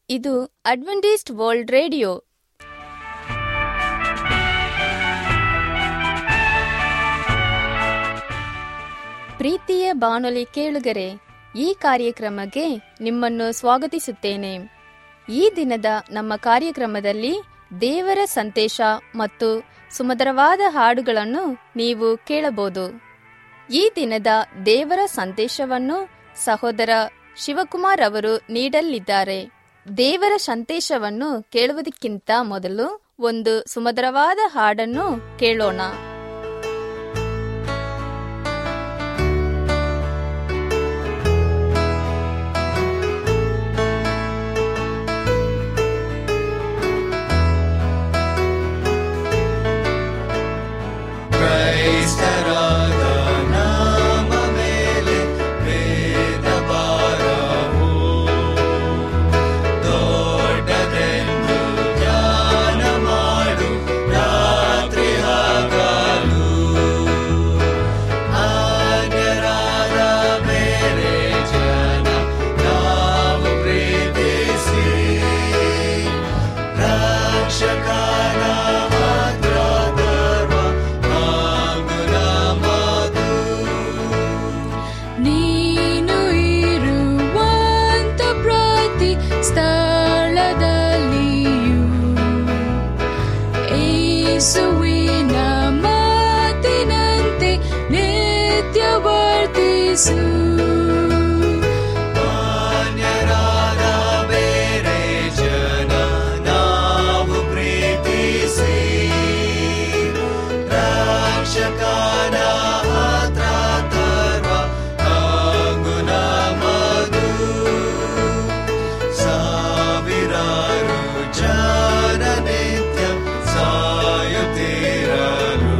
ಇದು Adventist world radio ಪ್ರೀತಿಯ ಬಾನುಲಿ ಕೇಳುಗರೆ ಈ ಕಾರ್ಯಕ್ರಮಕ್ಕೆ ನಿಮ್ಮನ್ನು ಸ್ವಾಗತಿಸುತ್ತೇನೆ ಈ ದಿನದ ನಮ್ಮ ಕಾರ್ಯಕ್ರಮದಲ್ಲಿ ದೇವರ ಸಂದೇಶ ಮತ್ತು ಸುಮಧುರವಾದ ಹಾಡುಗಳನ್ನು ನೀವು ಕೇಳಬಹುದು ಈ ದಿನದ ದೇವರ ಸಂದೇಶವನ್ನು ಸಹೋದರ ಶಿವಕುಮಾರ್ ಅವರು ನೀಡಲಿದ್ದಾರೆ ದೇವರ ಸಂದೇಶವನ್ನು ಕೇಳುವುದಕ್ಕಿಂತ ಮೊದಲು ಒಂದು ಸುಮಧುರವಾದ ಹಾಡನ್ನು ಕೇಳೋಣ ಕ್ರೈಸ್ತರಾದ ನಾಮ ಮೇಲೆ ವೇದ ಭಾರವು ದೊಡ್ಡದೆಂದು ಧ್ಯಾನ ಮಾಡು ರಾತ್ರಿ ಹಗಲು ಅನ್ಯರಾದ ಬೇರೆ ಜನ ನಾವು ಪ್ರೀತಿಸಿ ರಕ್ಷಕನ ಮಾತ್ರ ಧರ್ಮ ಹಾಗೂ ನಮ್ಮದು ನೀನು ಇರುವಂತ ಪ್ರತಿ ಸ್ಥಳದಲ್ಲಿಯೂ ಏಸುವಿನ ಮಾತಿನಂತೆ ನಿತ್ಯ ವರ್ತಿಸು ಮಾನ್ಯರಾದ ಬೇರೆ ಜನ ನಾವು ಪ್ರೀತಿಸಿ ರಕ್ಷಕನ ಹತ್ರ ತರುವ ಹಾಗೂ ನಮ್ಮದು ಸಾವಿರಾರು ಜನ ನಿತ್ಯ ಸಾಯುತ್ತಿರಲು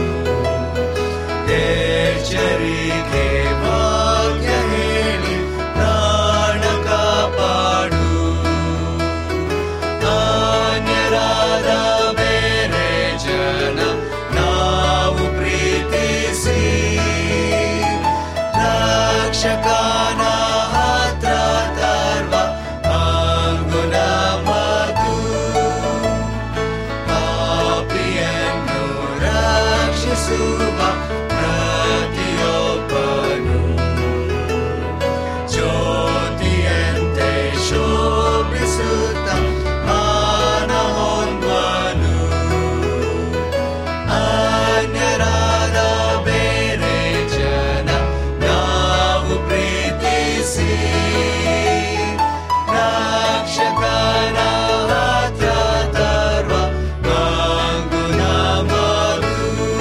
ಎಚ್ಚರಿಕೆ ಭಾಗ್ಯ ಹೇಳಿ ಪ್ರಾಣ ಕಾಪಾಡು ಅನ್ಯರಾದ ಬೇರೆ ಜನ ನಾವು ಪ್ರೀತಿಸಿ ರಕ್ಷಕನ ಹತ್ರ ತರ್ವ ಹಾಗೂ ನಮ್ಮದು ಪಾಪಿಯನ್ನು ರಕ್ಷಿಸುವ ಪ್ರತಿಯೊಬ್ಬನು ಜ್ಯೋತಿಯಂತೆ ಶೋಭಿಸುತ್ತ ಮಾನ ಹೊಂದುವನು ಅನ್ಯರಾದ ಬೇರೆ ಜನ ನಾವು ಪ್ರೀತಿಸಿ ರಕ್ಷಕನ ಹತ್ರ ತರುವ ಹಾಗೂ ನಮ್ಮದು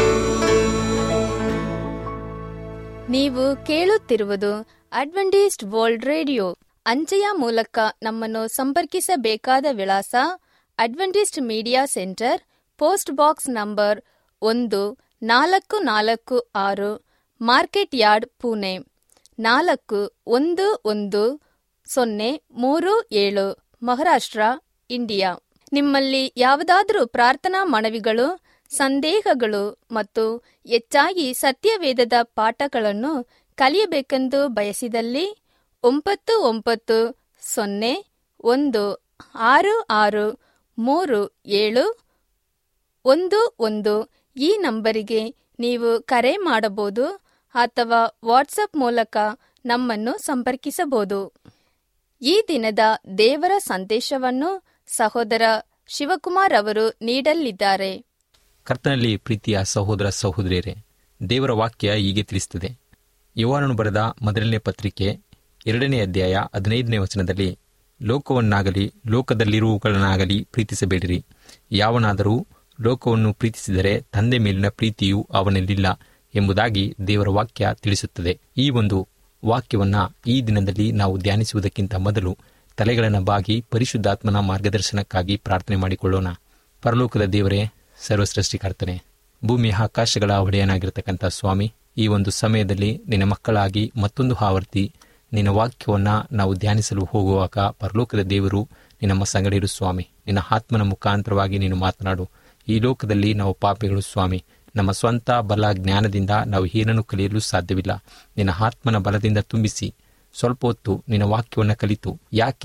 ನೀವು ಕೇಳುತ್ತಿರುವುದು ಅಡ್ವೆಂಟಿಸ್ಟ್ ವರ್ಲ್ಡ್ ರೇಡಿಯೋ ಅಂಚೆಯ ಮೂಲಕ ನಮ್ಮನ್ನು ಸಂಪರ್ಕಿಸಬೇಕಾದ ವಿಳಾಸ Adventist media centre post box number ಒಂದು ನಾಲ್ಕು ನಾಲ್ಕು ಆರು ಮಾರ್ಕೆಟ್ ಯಾರ್ಡ್ ಪುಣೆ ನಾಲ್ಕು ಒಂದು ಒಂದು ಸೊನ್ನೆ ಮೂರು ಏಳು ಮಹಾರಾಷ್ಟ್ರ ಇಂಡಿಯಾ ನಿಮ್ಮಲ್ಲಿ ಯಾವುದಾದರೂ ಪ್ರಾರ್ಥನಾ ಮನವಿಗಳು ಸಂದೇಹಗಳು ಮತ್ತು ಹೆಚ್ಚಾಗಿ ಸತ್ಯವೇದದ ಪಾಠಗಳನ್ನು ಕಲಿಯಬೇಕೆಂದು ಬಯಸಿದಲ್ಲಿ ಒಂಬತ್ತು ಒಂಬತ್ತು ಸೊನ್ನೆ ಒಂದು ಆರು ಆರು ಮೂರು ಏಳು ಒಂದು ಒಂದು ಈ ನಂಬರಿಗೆ ನೀವು ಕರೆ ಮಾಡಬಹುದು ಅಥವಾ ವಾಟ್ಸಪ್ ಮೂಲಕ ನಮ್ಮನ್ನು ಸಂಪರ್ಕಿಸಬಹುದು ಈ ದಿನದ ದೇವರ ಸಂದೇಶವನ್ನು ಸಹೋದರ ಶಿವಕುಮಾರ್ ಅವರು ನೀಡಲಿದ್ದಾರೆ ಕರ್ತನಲ್ಲಿ ಪ್ರೀತಿಯ ಸಹೋದರ ಸಹೋದರಿಯರೇ ದೇವರ ವಾಕ್ಯ ಹೀಗೆ ತಿಳಿಸುತ್ತದೆ ಯುವಾನನು ಬರೆದ ಮೊದಲನೇ ಪತ್ರಿಕೆ ಎರಡನೇ ಅಧ್ಯಾಯ ಹದಿನೈದನೇ ವಚನದಲ್ಲಿ ಲೋಕವನ್ನಾಗಲಿ ಲೋಕದಲ್ಲಿರುವುಗಳನ್ನಾಗಲಿ ಪ್ರೀತಿಸಬೇಡಿರಿ ಯಾವನಾದರೂ ಲೋಕವನ್ನು ಪ್ರೀತಿಸಿದರೆ ತಂದೆ ಮೇಲಿನ ಪ್ರೀತಿಯು ಅವನಲ್ಲಿಲ್ಲ ಎಂಬುದಾಗಿ ದೇವರ ವಾಕ್ಯ ತಿಳಿಸುತ್ತದೆ ಈ ಒಂದು ವಾಕ್ಯವನ್ನ ಈ ದಿನದಲ್ಲಿ ನಾವು ಧ್ಯಾನಿಸುವುದಕ್ಕಿಂತ ಮೊದಲು ತಲೆಗಳನ್ನು ಬಾಗಿ ಪರಿಶುದ್ಧಾತ್ಮನ ಮಾರ್ಗದರ್ಶನಕ್ಕಾಗಿ ಪ್ರಾರ್ಥನೆ ಮಾಡಿಕೊಳ್ಳೋಣ ಪರಲೋಕದ ದೇವರೇ ಸರ್ವಸೃಷ್ಟಿಕರ್ತನೆ ಭೂಮಿ ಆಕಾಶಗಳ ಒಡೆಯನಾಗಿರ್ತಕ್ಕಂಥ ಸ್ವಾಮಿ ಈ ಒಂದು ಸಮಯದಲ್ಲಿ ನಿನ್ನ ಮಕ್ಕಳಾಗಿ ಮತ್ತೊಂದು ಆವರ್ತಿ ನಿನ್ನ ವಾಕ್ಯವನ್ನ ನಾವು ಧ್ಯಾನಿಸಲು ಹೋಗುವಾಗ ಪರಲೋಕದ ದೇವರು ನಿನ್ನ ಸಂಗಡಿರು ಸ್ವಾಮಿ ನಿನ್ನ ಆತ್ಮನ ಮುಖಾಂತರವಾಗಿ ನೀನು ಮಾತನಾಡು ಈ ಲೋಕದಲ್ಲಿ ನಾವು ಪಾಪಿಗಳು ಸ್ವಾಮಿ ನಮ್ಮ ಸ್ವಂತ ಬಲ ಜ್ಞಾನದಿಂದ ನಾವು ಏನನ್ನು ಕಲಿಯಲು ಸಾಧ್ಯವಿಲ್ಲ ನಿನ್ನ ಆತ್ಮನ ಬಲದಿಂದ ತುಂಬಿಸಿ ಸ್ವಲ್ಪ ಹೊತ್ತು ನಿನ್ನ ವಾಕ್ಯವನ್ನು ಕಲಿತು ಯಾಕೆ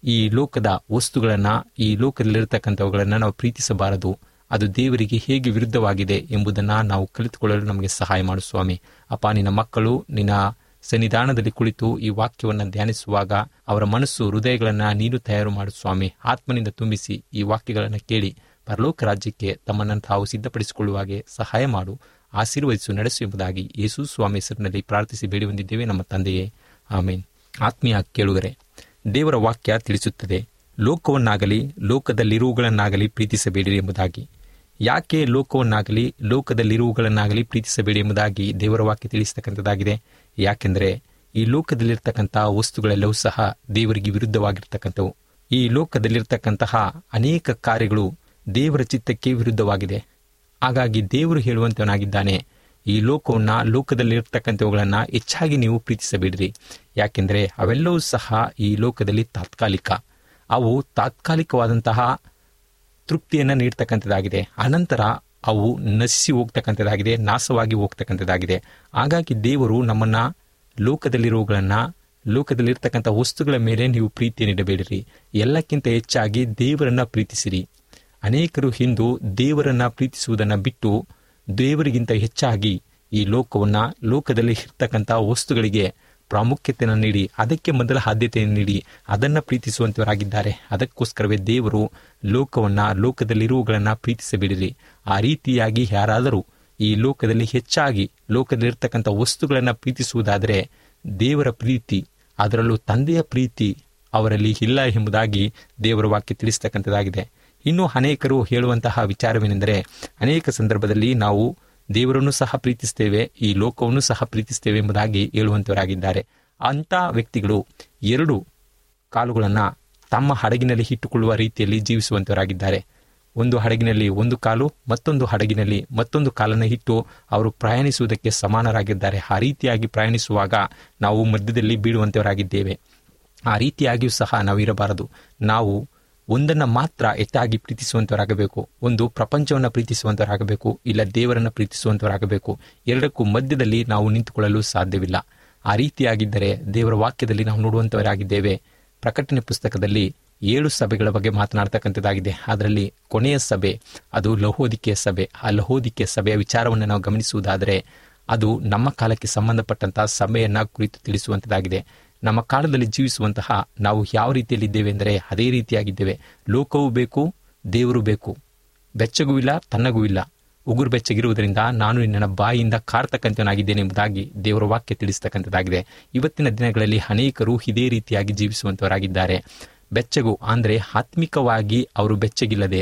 ಈ ಲೋಕದ ವಸ್ತುಗಳನ್ನು ಈ ಲೋಕದಲ್ಲಿರ್ತಕ್ಕಂಥವುಗಳನ್ನು ನಾವು ಪ್ರೀತಿಸಬಾರದು ಅದು ದೇವರಿಗೆ ಹೇಗೆ ವಿರುದ್ಧವಾಗಿದೆ ಎಂಬುದನ್ನು ನಾವು ಕಲಿತುಕೊಳ್ಳಲು ನಮಗೆ ಸಹಾಯ ಮಾಡು ಸ್ವಾಮಿ ಅಪ್ಪ ನಿನ್ನ ಮಕ್ಕಳು ನಿನ್ನ ಸನ್ನಿಧಾನದಲ್ಲಿ ಕುಳಿತು ಈ ವಾಕ್ಯವನ್ನು ಧ್ಯಾನಿಸುವಾಗ ಅವರ ಮನಸ್ಸು ಹೃದಯಗಳನ್ನು ನೀನು ತಯಾರು ಮಾಡು ಸ್ವಾಮಿ ಆತ್ಮನಿಂದ ತುಂಬಿಸಿ ಈ ವಾಕ್ಯಗಳನ್ನು ಕೇಳಿ ಪರಲೋಕ ರಾಜ್ಯಕ್ಕೆ ತಮ್ಮನ್ನು ತಾವು ಸಿದ್ಧಪಡಿಸಿಕೊಳ್ಳುವಾಗೆ ಸಹಾಯ ಮಾಡು ಆಶೀರ್ವದಿಸು ನಡೆಸು ಎಂಬುದಾಗಿ ಯೇಸು ಸ್ವಾಮಿ ಹೆಸರಿನಲ್ಲಿ ಪ್ರಾರ್ಥಿಸಿ ಬೇಡಿ ಹೊಂದಿದ್ದೇವೆ ನಮ್ಮ ತಂದೆಯೇ ಆಮೇನ್ ಆತ್ಮೀಯ ಕೇಳುಗರೆ ದೇವರ ವಾಕ್ಯ ತಿಳಿಸುತ್ತದೆ ಲೋಕವನ್ನಾಗಲಿ ಲೋಕದಲ್ಲಿರುವುಗಳನ್ನಾಗಲಿ ಪ್ರೀತಿಸಬೇಡಿರಿ ಎಂಬುದಾಗಿ ಯಾಕೆ ಲೋಕವನ್ನಾಗಲಿ ಲೋಕದಲ್ಲಿರುವುಗಳನ್ನಾಗಲಿ ಪ್ರೀತಿಸಬೇಡಿ ಎಂಬುದಾಗಿ ದೇವರ ವಾಕ್ಯ ತಿಳಿಸತಕ್ಕಂಥದ್ದಾಗಿದೆ ಯಾಕೆಂದರೆ ಈ ಲೋಕದಲ್ಲಿರ್ತಕ್ಕಂತಹ ವಸ್ತುಗಳೆಲ್ಲವೂ ಸಹ ದೇವರಿಗೆ ವಿರುದ್ಧವಾಗಿರ್ತಕ್ಕಂಥವು ಈ ಲೋಕದಲ್ಲಿರ್ತಕ್ಕಂತಹ ಅನೇಕ ಕಾರ್ಯಗಳು ದೇವರ ಚಿತ್ತಕ್ಕೆ ವಿರುದ್ಧವಾಗಿದೆ ಹಾಗಾಗಿ ದೇವರು ಹೇಳುವಂತವನಾಗಿದ್ದಾನೆ ಈ ಲೋಕವನ್ನ ಲೋಕದಲ್ಲಿರ್ತಕ್ಕಂಥವುಗಳನ್ನು ಹೆಚ್ಚಾಗಿ ನೀವು ಪ್ರೀತಿಸಬೇಡಿರಿ ಯಾಕೆಂದರೆ ಅವೆಲ್ಲವೂ ಸಹ ಈ ಲೋಕದಲ್ಲಿ ತಾತ್ಕಾಲಿಕ ಅವು ತಾತ್ಕಾಲಿಕವಾದಂತಹ ತೃಪ್ತಿಯನ್ನು ನೀಡ್ತಕ್ಕಂಥದ್ದಾಗಿದೆ ಅನಂತರ ಅವು ನಶಿಸಿ ಹೋಗ್ತಕ್ಕಂಥದ್ದಾಗಿದೆ ನಾಶವಾಗಿ ಹೋಗ್ತಕ್ಕಂಥದ್ದಾಗಿದೆ ಹಾಗಾಗಿ ದೇವರು ನಮ್ಮನ್ನ ಲೋಕದಲ್ಲಿರುವುಗಳನ್ನು ಲೋಕದಲ್ಲಿರ್ತಕ್ಕಂಥ ವಸ್ತುಗಳ ಮೇಲೆ ನೀವು ಪ್ರೀತಿಯನ್ನಿಡಬೇಡಿರಿ ಎಲ್ಲಕ್ಕಿಂತ ಹೆಚ್ಚಾಗಿ ದೇವರನ್ನ ಪ್ರೀತಿಸಿರಿ ಅನೇಕರು ಹಿಂದು ದೇವರನ್ನ ಪ್ರೀತಿಸುವುದನ್ನು ಬಿಟ್ಟು ದೇವರಿಗಿಂತ ಹೆಚ್ಚಾಗಿ ಈ ಲೋಕವನ್ನ ಲೋಕದಲ್ಲಿ ಇರ್ತಕ್ಕಂಥ ವಸ್ತುಗಳಿಗೆ ಪ್ರಾಮುಖ್ಯತೆಯನ್ನು ನೀಡಿ ಅದಕ್ಕೆ ಮೊದಲ ಆದ್ಯತೆಯನ್ನು ನೀಡಿ ಅದನ್ನು ಪ್ರೀತಿಸುವಂತವರಾಗಿದ್ದಾರೆ ಅದಕ್ಕೋಸ್ಕರವೇ ದೇವರು ಲೋಕವನ್ನ ಲೋಕದಲ್ಲಿರುವುಗಳನ್ನು ಪ್ರೀತಿಸಬೇಡಿರಿ ಆ ರೀತಿಯಾಗಿ ಯಾರಾದರೂ ಈ ಲೋಕದಲ್ಲಿ ಹೆಚ್ಚಾಗಿ ಲೋಕದಲ್ಲಿರ್ತಕ್ಕಂಥ ವಸ್ತುಗಳನ್ನು ಪ್ರೀತಿಸುವುದಾದರೆ ದೇವರ ಪ್ರೀತಿ ಅದರಲ್ಲೂ ತಂದೆಯ ಪ್ರೀತಿ ಅವರಲ್ಲಿ ಇಲ್ಲ ಎಂಬುದಾಗಿ ದೇವರ ವಾಕ್ಯ ತಿಳಿಸ್ತಕ್ಕಂಥದ್ದಾಗಿದೆ ಇನ್ನು ಅನೇಕರು ಹೇಳುವಂತಹ ವಿಚಾರವೇನೆಂದರೆ ಅನೇಕ ಸಂದರ್ಭದಲ್ಲಿ ನಾವು ದೇವರನ್ನು ಸಹ ಪ್ರೀತಿಸ್ತೇವೆ ಈ ಲೋಕವನ್ನು ಸಹ ಪ್ರೀತಿಸ್ತೇವೆ ಎಂಬುದಾಗಿ ಹೇಳುವಂತವರಾಗಿದ್ದಾರೆ ಅಂಥ ವ್ಯಕ್ತಿಗಳು ಎರಡು ಕಾಲುಗಳನ್ನು ತಮ್ಮ ಹಡಗಿನಲ್ಲಿ ಇಟ್ಟುಕೊಳ್ಳುವ ರೀತಿಯಲ್ಲಿ ಜೀವಿಸುವಂತವರಾಗಿದ್ದಾರೆ ಒಂದು ಹಡಗಿನಲ್ಲಿ ಒಂದು ಕಾಲು ಮತ್ತೊಂದು ಹಡಗಿನಲ್ಲಿ ಮತ್ತೊಂದು ಕಾಲನ್ನು ಇಟ್ಟು ಅವರು ಪ್ರಯಾಣಿಸುವುದಕ್ಕೆ ಸಮಾನರಾಗಿದ್ದಾರೆ ಆ ರೀತಿಯಾಗಿ ಪ್ರಯಾಣಿಸುವಾಗ ನಾವು ಮಧ್ಯದಲ್ಲಿ ಬೀಳುವಂತವರಾಗಿದ್ದೇವೆ ಆ ರೀತಿಯಾಗಿಯೂ ಸಹ ನಾವು ಇರಬಾರದು ನಾವು ಒಂದನ್ನು ಮಾತ್ರ ಎತ್ತಾಗಿ ಪ್ರೀತಿಸುವಂತವರಾಗಬೇಕು ಒಂದು ಪ್ರಪಂಚವನ್ನು ಪ್ರೀತಿಸುವಂತವರಾಗಬೇಕು ಇಲ್ಲ ದೇವರನ್ನು ಪ್ರೀತಿಸುವಂತವರಾಗಬೇಕು ಎರಡಕ್ಕೂ ಮಧ್ಯದಲ್ಲಿ ನಾವು ನಿಂತುಕೊಳ್ಳಲು ಸಾಧ್ಯವಿಲ್ಲ ಆ ರೀತಿಯಾಗಿದ್ದರೆ ದೇವರ ವಾಕ್ಯದಲ್ಲಿ ನಾವು ನೋಡುವಂತವರಾಗಿದ್ದೇವೆ ಪ್ರಕಟಣೆ ಪುಸ್ತಕದಲ್ಲಿ ಏಳು ಸಭೆಗಳ ಬಗ್ಗೆ ಮಾತನಾಡ್ತಕ್ಕಂಥದ್ದಾಗಿದೆ ಅದರಲ್ಲಿ ಕೊನೆಯ ಸಭೆ ಅದು ಲಹೋದಿಕೆಯ ಸಭೆ ಆ ಲಹೋದಿಕೆಯ ಸಭೆಯ ವಿಚಾರವನ್ನು ನಾವು ಗಮನಿಸುವುದಾದರೆ ಅದು ನಮ್ಮ ಕಾಲಕ್ಕೆ ಸಂಬಂಧಪಟ್ಟಂತಹ ಸಭೆಯನ್ನ ಕುರಿತು ತಿಳಿಸುವಂಥದ್ದಾಗಿದೆ ನಮ್ಮ ಕಾಲದಲ್ಲಿ ಜೀವಿಸುವಂತಹ ನಾವು ಯಾವ ರೀತಿಯಲ್ಲಿದ್ದೇವೆ ಎಂದರೆ ಅದೇ ರೀತಿಯಾಗಿದ್ದೇವೆ ಲೋಕವೂ ಬೇಕು ದೇವರು ಬೇಕು ಬೆಚ್ಚಗೂ ಇಲ್ಲ ತನ್ನಗೂ ಇಲ್ಲ ಉಗುರು ಬೆಚ್ಚಗಿರುವುದರಿಂದ ನಾನು ನಿನ್ನ ಬಾಯಿಯಿಂದ ಕಾರ್ತಕ್ಕಂಥವನಾಗಿದ್ದೇನೆ ಎಂಬುದಾಗಿ ದೇವರ ವಾಕ್ಯ ತಿಳಿಸ್ತಕ್ಕಂಥದ್ದಾಗಿದೆ ಇವತ್ತಿನ ದಿನಗಳಲ್ಲಿ ಅನೇಕರು ಇದೇ ರೀತಿಯಾಗಿ ಜೀವಿಸುವಂತವರಾಗಿದ್ದಾರೆ ಬೆಚ್ಚಗು ಅಂದರೆ ಆತ್ಮಿಕವಾಗಿ ಅವರು ಬೆಚ್ಚಗಿಲ್ಲದೆ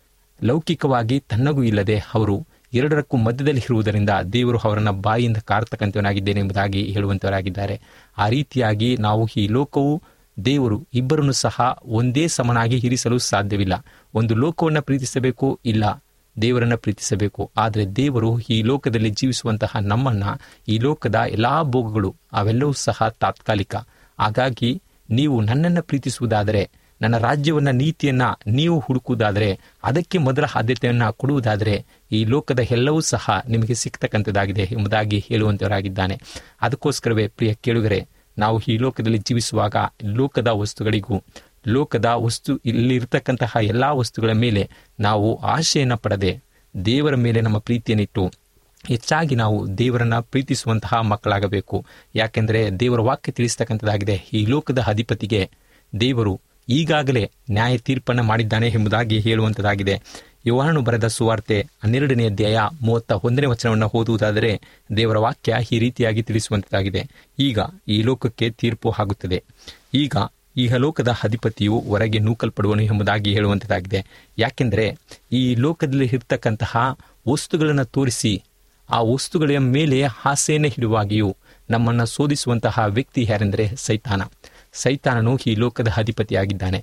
ಲೌಕಿಕವಾಗಿ ತನ್ನಗೂ ಇಲ್ಲದೆ ಅವರು ಎರಡರಕ್ಕೂ ಮಧ್ಯದಲ್ಲಿ ಇರುವುದರಿಂದ ದೇವರು ಅವರನ್ನ ಬಾಯಿಯಿಂದ ಕಾರ್ತಕ್ಕಂಥವನಾಗಿದ್ದೇನೆ ಎಂಬುದಾಗಿ ಹೇಳುವಂತವರಾಗಿದ್ದಾರೆ ಆ ರೀತಿಯಾಗಿ ನಾವು ಈ ಲೋಕವು ದೇವರು ಇಬ್ಬರನ್ನು ಸಹ ಒಂದೇ ಸಮನಾಗಿ ಇರಿಸಲು ಸಾಧ್ಯವಿಲ್ಲ ಒಂದು ಲೋಕವನ್ನು ಪ್ರೀತಿಸಬೇಕು ಇಲ್ಲ ದೇವರನ್ನ ಪ್ರೀತಿಸಬೇಕು ಆದರೆ ದೇವರು ಈ ಲೋಕದಲ್ಲಿ ಜೀವಿಸುವಂತಹ ನಮ್ಮನ್ನ ಈ ಲೋಕದ ಎಲ್ಲಾ ಭೋಗಗಳು ಅವೆಲ್ಲವೂ ಸಹ ತಾತ್ಕಾಲಿಕ ಹಾಗಾಗಿ ನೀವು ನನ್ನನ್ನು ಪ್ರೀತಿಸುವುದಾದರೆ ನನ್ನ ರಾಜ್ಯವನ್ನ ನೀತಿಯನ್ನ ನೀವು ಹುಡುಕುವುದಾದರೆ ಅದಕ್ಕೆ ಮೊದಲ ಆದ್ಯತೆಯನ್ನ ಕೊಡುವುದಾದರೆ ಈ ಲೋಕದ ಎಲ್ಲವೂ ಸಹ ನಿಮಗೆ ಸಿಗ್ತಕ್ಕಂಥದ್ದಾಗಿದೆ ಎಂಬುದಾಗಿ ಹೇಳುವಂತವರಾಗಿದ್ದಾನೆ ಅದಕ್ಕೋಸ್ಕರವೇ ಪ್ರಿಯ ಕೇಳುಗರೆ ನಾವು ಈ ಲೋಕದಲ್ಲಿ ಜೀವಿಸುವಾಗ ಲೋಕದ ವಸ್ತುಗಳಿಗೂ ಲೋಕದ ವಸ್ತು ಇಲ್ಲಿರ್ತಕ್ಕಂತಹ ಎಲ್ಲಾ ವಸ್ತುಗಳ ಮೇಲೆ ನಾವು ಆಶೆಯನ್ನು ಪಡದೆ ದೇವರ ಮೇಲೆ ನಮ್ಮ ಪ್ರೀತಿಯನ್ನಿಟ್ಟು ಹೆಚ್ಚಾಗಿ ನಾವು ದೇವರನ್ನ ಪ್ರೀತಿಸುವಂತಹ ಮಕ್ಕಳಾಗಬೇಕು ಯಾಕೆಂದರೆ ದೇವರ ವಾಕ್ಯ ತಿಳಿಸ್ತಕ್ಕಂಥದ್ದಾಗಿದೆ ಈ ಲೋಕದ ಅಧಿಪತಿಗೆ ದೇವರು ಈಗಾಗಲೇ ನ್ಯಾಯ ತೀರ್ಪನ್ನ ಮಾಡಿದ್ದಾನೆ ಎಂಬುದಾಗಿ ಹೇಳುವಂಥದ್ದಾಗಿದೆ ಯುವಾನು ಬರೆದ ಸುವಾರ್ತೆ ಹನ್ನೆರಡನೇ ಅಧ್ಯಾಯ ಮೂವತ್ತ ಒಂದನೇ ವಚನವನ್ನು ಓದುವುದಾದರೆ ದೇವರ ವಾಕ್ಯ ಈ ರೀತಿಯಾಗಿ ತಿಳಿಸುವಂಥದ್ದಾಗಿದೆ ಈಗ ಈ ಲೋಕಕ್ಕೆ ತೀರ್ಪು ಆಗುತ್ತದೆ ಈಗ ಈಗ ಲೋಕದ ಅಧಿಪತಿಯು ಹೊರಗೆ ನೂಕಲ್ಪಡುವನು ಎಂಬುದಾಗಿ ಹೇಳುವಂಥದ್ದಾಗಿದೆ ಯಾಕೆಂದರೆ ಈ ಲೋಕದಲ್ಲಿ ಇರ್ತಕ್ಕಂತಹ ವಸ್ತುಗಳನ್ನು ತೋರಿಸಿ ಆ ವಸ್ತುಗಳ ಮೇಲೆ ಆಸೆಯನ್ನು ಹಿಡುವಾಗಿಯೂ ನಮ್ಮನ್ನು ಶೋಧಿಸುವಂತಹ ವ್ಯಕ್ತಿ ಯಾರೆಂದರೆ ಸೈತಾನ ಸೈತಾನನು ಈ ಲೋಕದ ಅಧಿಪತಿಯಾಗಿದ್ದಾನೆ